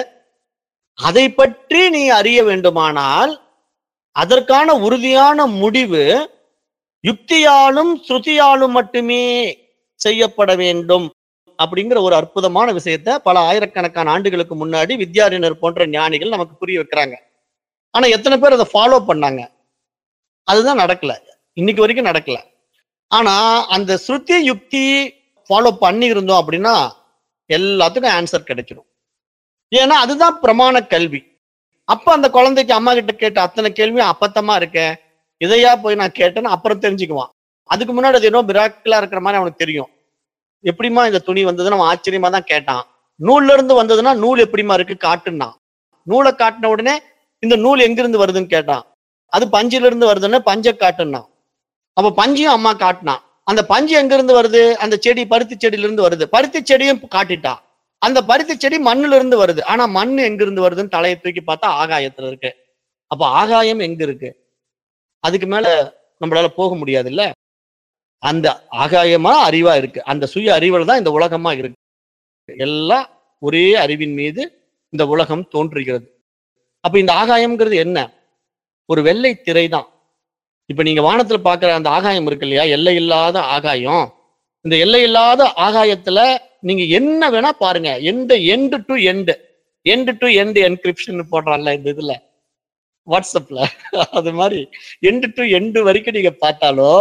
அதை பற்றி நீ அறிய வேண்டுமானால் அதற்கான உறுதியான முடிவு யுக்தியாலும் ஸ்ருதியாலும் மட்டுமே செய்யப்பட வேண்டும் அப்படிங்கிற ஒரு அற்புதமான விஷயத்த பல ஆயிரக்கணக்கான ஆண்டுகளுக்கு முன்னாடி வித்யாரண்யர் போன்ற ஞானிகள் நமக்கு புரிய வைக்கிறாங்க ஆனா எத்தனை பேர் அதை ஃபாலோ பண்ணாங்க அதுதான் நடக்கல இன்னைக்கு வரைக்கும் நடக்கல ஆனா அந்த ஸ்ருதி யுக்தி ஃபாலோ பண்ணி இருந்தோம் அப்படின்னா எல்லாத்துக்கும் ஆன்சர் கிடைச்சிடும் ஏன்னா அதுதான் பிரமாண கல்வி அப்ப அந்த குழந்தைக்கு அம்மா கிட்ட கேட்ட அத்தனை கேள்வியும் அப்பத்தமா இருக்க இதையா போய் நான் கேட்டேன்னு அப்புறம் தெரிஞ்சுக்குவான் அதுக்கு முன்னாடி அது ஏதோ மிராக்கிளா இருக்கிற மாதிரி அவனுக்கு தெரியும் எப்படிம்மா இந்த துணி வந்ததுன்னு அவன் ஆச்சரியமா தான் கேட்டான் நூல்ல இருந்து வந்ததுன்னா நூல் எப்படிம்மா இருக்கு காட்டுன்னா நூலை காட்டின உடனே இந்த நூல் எங்கிருந்து வருதுன்னு கேட்டான் அது பஞ்சில இருந்து வருதுன்னு பஞ்ச காட்டுன்னா அப்ப பஞ்சையும் அம்மா காட்டினான் அந்த பஞ்சு எங்க இருந்து வருது அந்த செடி பருத்தி செடியில இருந்து வருது பருத்தி செடியும் காட்டிட்டா அந்த பருத்தி செடி மண்ணுல இருந்து வருது ஆனா மண் எங்க இருந்து வருதுன்னு தலையை தூக்கி பார்த்தா ஆகாயத்துல இருக்கு அப்ப ஆகாயம் எங்க இருக்கு அதுக்கு மேல நம்மளால போக முடியாது இல்ல அந்த ஆகாயமா அறிவா இருக்கு அந்த சுய அறிவுல தான் இந்த உலகமா இருக்கு எல்லாம் ஒரே அறிவின் மீது இந்த உலகம் தோன்றுகிறது அப்ப இந்த ஆகாயம்ங்கிறது என்ன ஒரு வெள்ளை திரை தான் இப்ப நீங்க வானத்துல பாக்குற அந்த ஆகாயம் இருக்கு இல்லையா எல்லை இல்லாத ஆகாயம் இந்த எல்லை இல்லாத ஆகாயத்துல நீங்க என்ன வேணா பாருங்க எந்த end to end end to end encryption போடுறான்ல இந்த இதுல வாட்ஸ்அப்ல அது மாதிரி எண்டு டு எண்டு வரைக்கும் நீங்க பார்த்தாலோ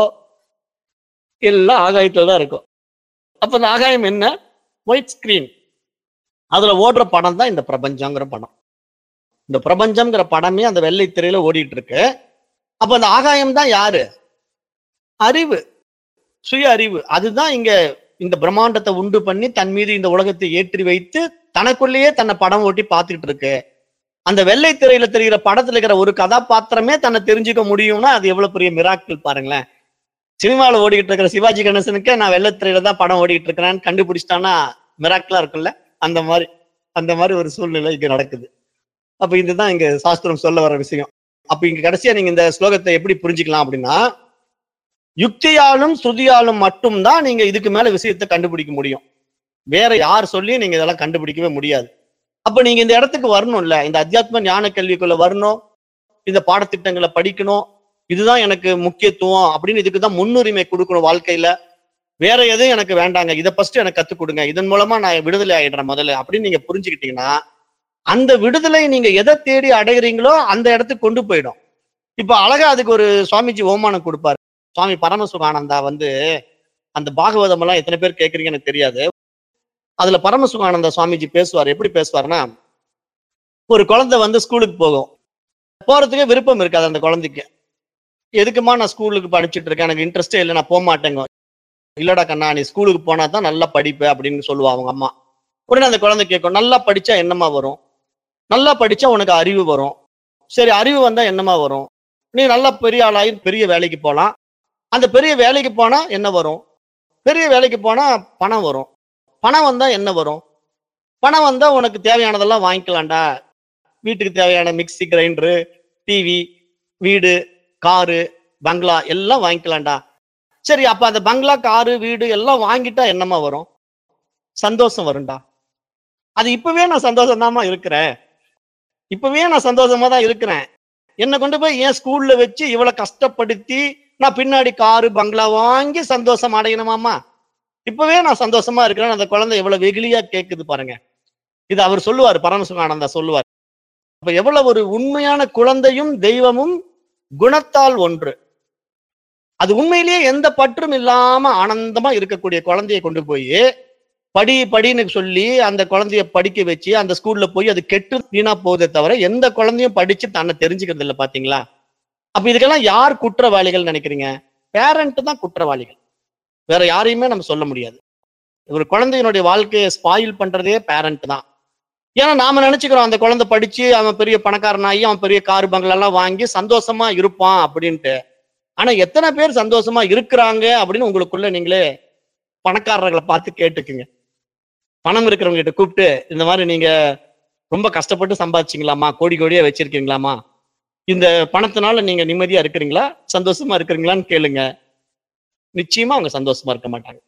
எல்லாம் ஆகாயத்துல தான் இருக்கும் அப்ப அந்த ஆகாயம் என்ன ஒயிட் ஸ்கிரீன் அதுல ஓடுற படம் தான் இந்த பிரபஞ்சங்கிற படம் இந்த பிரபஞ்சம்ங்கிற படமே அந்த வெள்ளை திரையில ஓடிட்டு இருக்கு அப்ப அந்த ஆகாயம் தான் யாரு அறிவு சுய அறிவு அதுதான் இங்க இந்த பிரம்மாண்டத்தை உண்டு பண்ணி தன் மீது இந்த உலகத்தை ஏற்றி வைத்து தனக்குள்ளேயே தன்னை படம் ஓட்டி பார்த்துக்கிட்டு இருக்கு அந்த வெள்ளை திரையில தெரிகிற படத்துல இருக்கிற ஒரு கதாபாத்திரமே தன்னை தெரிஞ்சுக்க முடியும்னா அது எவ்வளவு பெரிய மிராக்கிள் பாருங்களேன் சினிமாவில் ஓடிக்கிட்டு இருக்கிற சிவாஜி கணேசனுக்கு நான் வெள்ளத்திரையில தான் படம் ஓடிக்கிட்டு இருக்கிறேன்னு கண்டுபிடிச்சிட்டானா மிராக்கிளா இருக்குல்ல அந்த மாதிரி அந்த மாதிரி ஒரு சூழ்நிலை இங்க நடக்குது அப்ப இதுதான் இங்க சாஸ்திரம் சொல்ல வர விஷயம் அப்ப இங்க கடைசியா நீங்க இந்த ஸ்லோகத்தை எப்படி புரிஞ்சுக்கலாம் அப்படின்னா யுக்தியாலும் ஸ்ருதியாலும் மட்டும்தான் நீங்க இதுக்கு மேல விஷயத்தை கண்டுபிடிக்க முடியும் வேற யார் சொல்லி நீங்க இதெல்லாம் கண்டுபிடிக்கவே முடியாது அப்ப நீங்க இந்த இடத்துக்கு வரணும்ல இந்த அத்தியாத்ம ஞான கல்விக்குள்ள வரணும் இந்த பாடத்திட்டங்களை படிக்கணும் இதுதான் எனக்கு முக்கியத்துவம் அப்படின்னு இதுக்கு தான் முன்னுரிமை கொடுக்கணும் வாழ்க்கையில வேற எதுவும் எனக்கு வேண்டாங்க இதை ஃபர்ஸ்ட் எனக்கு கத்துக் கொடுங்க இதன் மூலமா நான் விடுதலை ஆயிடுறேன் முதல்ல அப்படின்னு நீங்க புரிஞ்சுக்கிட்டீங்கன்னா அந்த விடுதலை நீங்க எதை தேடி அடைகிறீங்களோ அந்த இடத்துக்கு கொண்டு போயிடும் இப்ப அழகா அதுக்கு ஒரு சுவாமிஜி ஓமானம் கொடுப்பாரு சுவாமி பரமசுகானந்தா வந்து அந்த பாகவதம் எல்லாம் எத்தனை பேர் கேட்குறீங்க எனக்கு தெரியாது அதுல பரமசுகானந்தா சுவாமிஜி பேசுவார் எப்படி பேசுவாருன்னா ஒரு குழந்தை வந்து ஸ்கூலுக்கு போகும் போறதுக்கு விருப்பம் இருக்காது அந்த குழந்தைக்கு எதுக்குமா நான் ஸ்கூலுக்கு படிச்சுட்டு இருக்கேன் எனக்கு இன்ட்ரெஸ்டே இல்லை நான் போக மாட்டேங்க இல்லடா கண்ணா நீ ஸ்கூலுக்கு போனா தான் நல்லா படிப்ப அப்படின்னு சொல்லுவா அவங்க அம்மா உடனே அந்த குழந்தை கேட்கும் நல்லா படிச்சா என்னமா வரும் நல்லா படிச்சா உனக்கு அறிவு வரும் சரி அறிவு வந்தா என்னமா வரும் நீ நல்லா பெரிய ஆளாகி பெரிய வேலைக்கு போகலாம் அந்த பெரிய வேலைக்கு போனா என்ன வரும் பெரிய வேலைக்கு போனா பணம் வரும் பணம் வந்தா என்ன வரும் பணம் வந்தா உனக்கு தேவையானதெல்லாம் வாங்கிக்கலாம்டா வீட்டுக்கு தேவையான மிக்ஸி கிரைண்டரு டிவி வீடு காரு பங்களா எல்லாம் வாங்கிக்கலாம்டா சரி அப்ப அந்த பங்களா காரு வீடு எல்லாம் வாங்கிட்டா என்னமா வரும் சந்தோஷம் வரும்டா அது இப்பவே நான் சந்தோஷம் இருக்கிறேன் இப்பவே நான் சந்தோஷமா தான் இருக்கிறேன் என்னை கொண்டு போய் ஏன் ஸ்கூல்ல வச்சு இவ்வளவு கஷ்டப்படுத்தி நான் பின்னாடி காரு பங்களா வாங்கி சந்தோஷம் அடையணுமாமா இப்பவே நான் சந்தோஷமா இருக்கிறேன் அந்த குழந்தை எவ்வளவு வெகுளியா கேக்குது பாருங்க இது அவர் சொல்லுவார் பரமசுகானந்தா சொல்லுவார் அப்ப எவ்வளவு ஒரு உண்மையான குழந்தையும் தெய்வமும் குணத்தால் ஒன்று அது உண்மையிலேயே எந்த பற்றும் இல்லாம ஆனந்தமா இருக்கக்கூடிய குழந்தையை கொண்டு போய் படி படின்னு சொல்லி அந்த குழந்தைய படிக்க வச்சு அந்த ஸ்கூல்ல போய் அது கெட்டு வீணா போகுதே தவிர எந்த குழந்தையும் படிச்சு தன்னை தெரிஞ்சுக்கிறது இல்ல பாத்தீங்களா அப்ப இதுக்கெல்லாம் யார் குற்றவாளிகள் நினைக்கிறீங்க பேரண்ட் தான் குற்றவாளிகள் வேற யாரையுமே நம்ம சொல்ல முடியாது ஒரு குழந்தையினுடைய வாழ்க்கையை ஸ்பாயில் பண்றதே பேரண்ட் தான் ஏன்னா நாம நினைச்சுக்கிறோம் அந்த குழந்தை படிச்சு அவன் பெரிய பணக்காரனாகி அவன் பெரிய கார் பங்களெல்லாம் வாங்கி சந்தோஷமா இருப்பான் அப்படின்ட்டு ஆனா எத்தனை பேர் சந்தோஷமா இருக்கிறாங்க அப்படின்னு உங்களுக்குள்ள நீங்களே பணக்காரர்களை பார்த்து கேட்டுக்குங்க பணம் இருக்கிறவங்க கிட்ட கூப்பிட்டு இந்த மாதிரி நீங்க ரொம்ப கஷ்டப்பட்டு சம்பாதிச்சிங்களாமா கோடி கோடியா வச்சிருக்கீங்களாமா இந்த பணத்தினால நீங்க நிம்மதியா இருக்கிறீங்களா சந்தோஷமா இருக்கிறீங்களான்னு கேளுங்க நிச்சயமா அவங்க சந்தோஷமா இருக்க மாட்டாங்க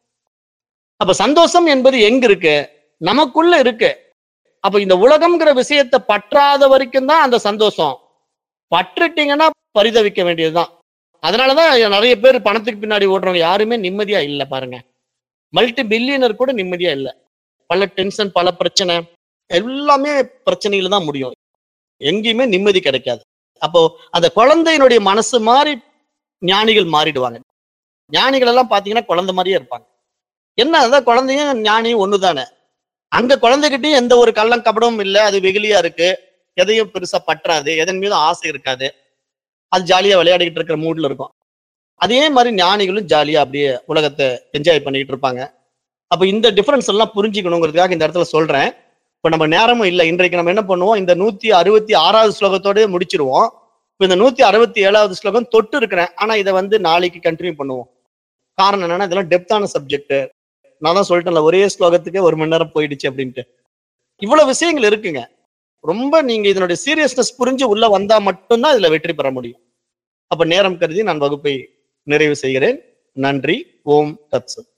அப்ப சந்தோஷம் என்பது எங்க இருக்கு நமக்குள்ள இருக்கு அப்ப இந்த உலகம்ங்கிற விஷயத்தை பற்றாத வரைக்கும் தான் அந்த சந்தோஷம் பற்றுட்டீங்கன்னா பரிதவிக்க வேண்டியதுதான் அதனாலதான் நிறைய பேர் பணத்துக்கு பின்னாடி ஓடுறவங்க யாருமே நிம்மதியா இல்லை பாருங்க மல்டி பில்லியனர் கூட நிம்மதியா இல்லை பல டென்ஷன் பல பிரச்சனை எல்லாமே பிரச்சனையில தான் முடியும் எங்கேயுமே நிம்மதி கிடைக்காது அப்போ அந்த குழந்தையினுடைய மனசு மாதிரி ஞானிகள் மாறிடுவாங்க ஞானிகள் எல்லாம் பாத்தீங்கன்னா குழந்தை மாதிரியே இருப்பாங்க என்ன அதான் குழந்தையும் ஞானியும் ஒண்ணுதானே அங்க குழந்தைகிட்டயும் எந்த ஒரு கள்ளம் கபடமும் இல்லை அது வெகுளியா இருக்கு எதையும் பெருசா பற்றாது எதன் மீதும் ஆசை இருக்காது அது ஜாலியா விளையாடிக்கிட்டு இருக்கிற மூட்ல இருக்கும் அதே மாதிரி ஞானிகளும் ஜாலியா அப்படியே உலகத்தை என்ஜாய் பண்ணிக்கிட்டு இருப்பாங்க அப்ப இந்த டிஃபரன்ஸ் எல்லாம் புரிஞ்சுக்கணுங்கிறதுக்காக இந்த இடத்துல சொல்றேன் இப்ப நம்ம நேரமும் இல்லை இன்றைக்கு நம்ம என்ன பண்ணுவோம் இந்த நூத்தி அறுபத்தி ஆறாவது ஸ்லோகத்தோட முடிச்சிருவோம் இப்ப இந்த நூத்தி அறுபத்தி ஏழாவது ஸ்லோகம் தொட்டு இருக்கிறேன் ஆனா இதை வந்து நாளைக்கு கண்டினியூ பண்ணுவோம் காரணம் என்னன்னா இதெல்லாம் டெப்தான சப்ஜெக்ட் நான் தான் சொல்லிட்டேன்ல ஒரே ஸ்லோகத்துக்கே ஒரு மணி நேரம் போயிடுச்சு அப்படின்ட்டு இவ்வளவு விஷயங்கள் இருக்குங்க ரொம்ப நீங்க இதனுடைய சீரியஸ்னஸ் புரிஞ்சு உள்ள வந்தா மட்டும்தான் இதுல வெற்றி பெற முடியும் அப்ப நேரம் கருதி நான் வகுப்பை நிறைவு செய்கிறேன் நன்றி ஓம் தத்சத்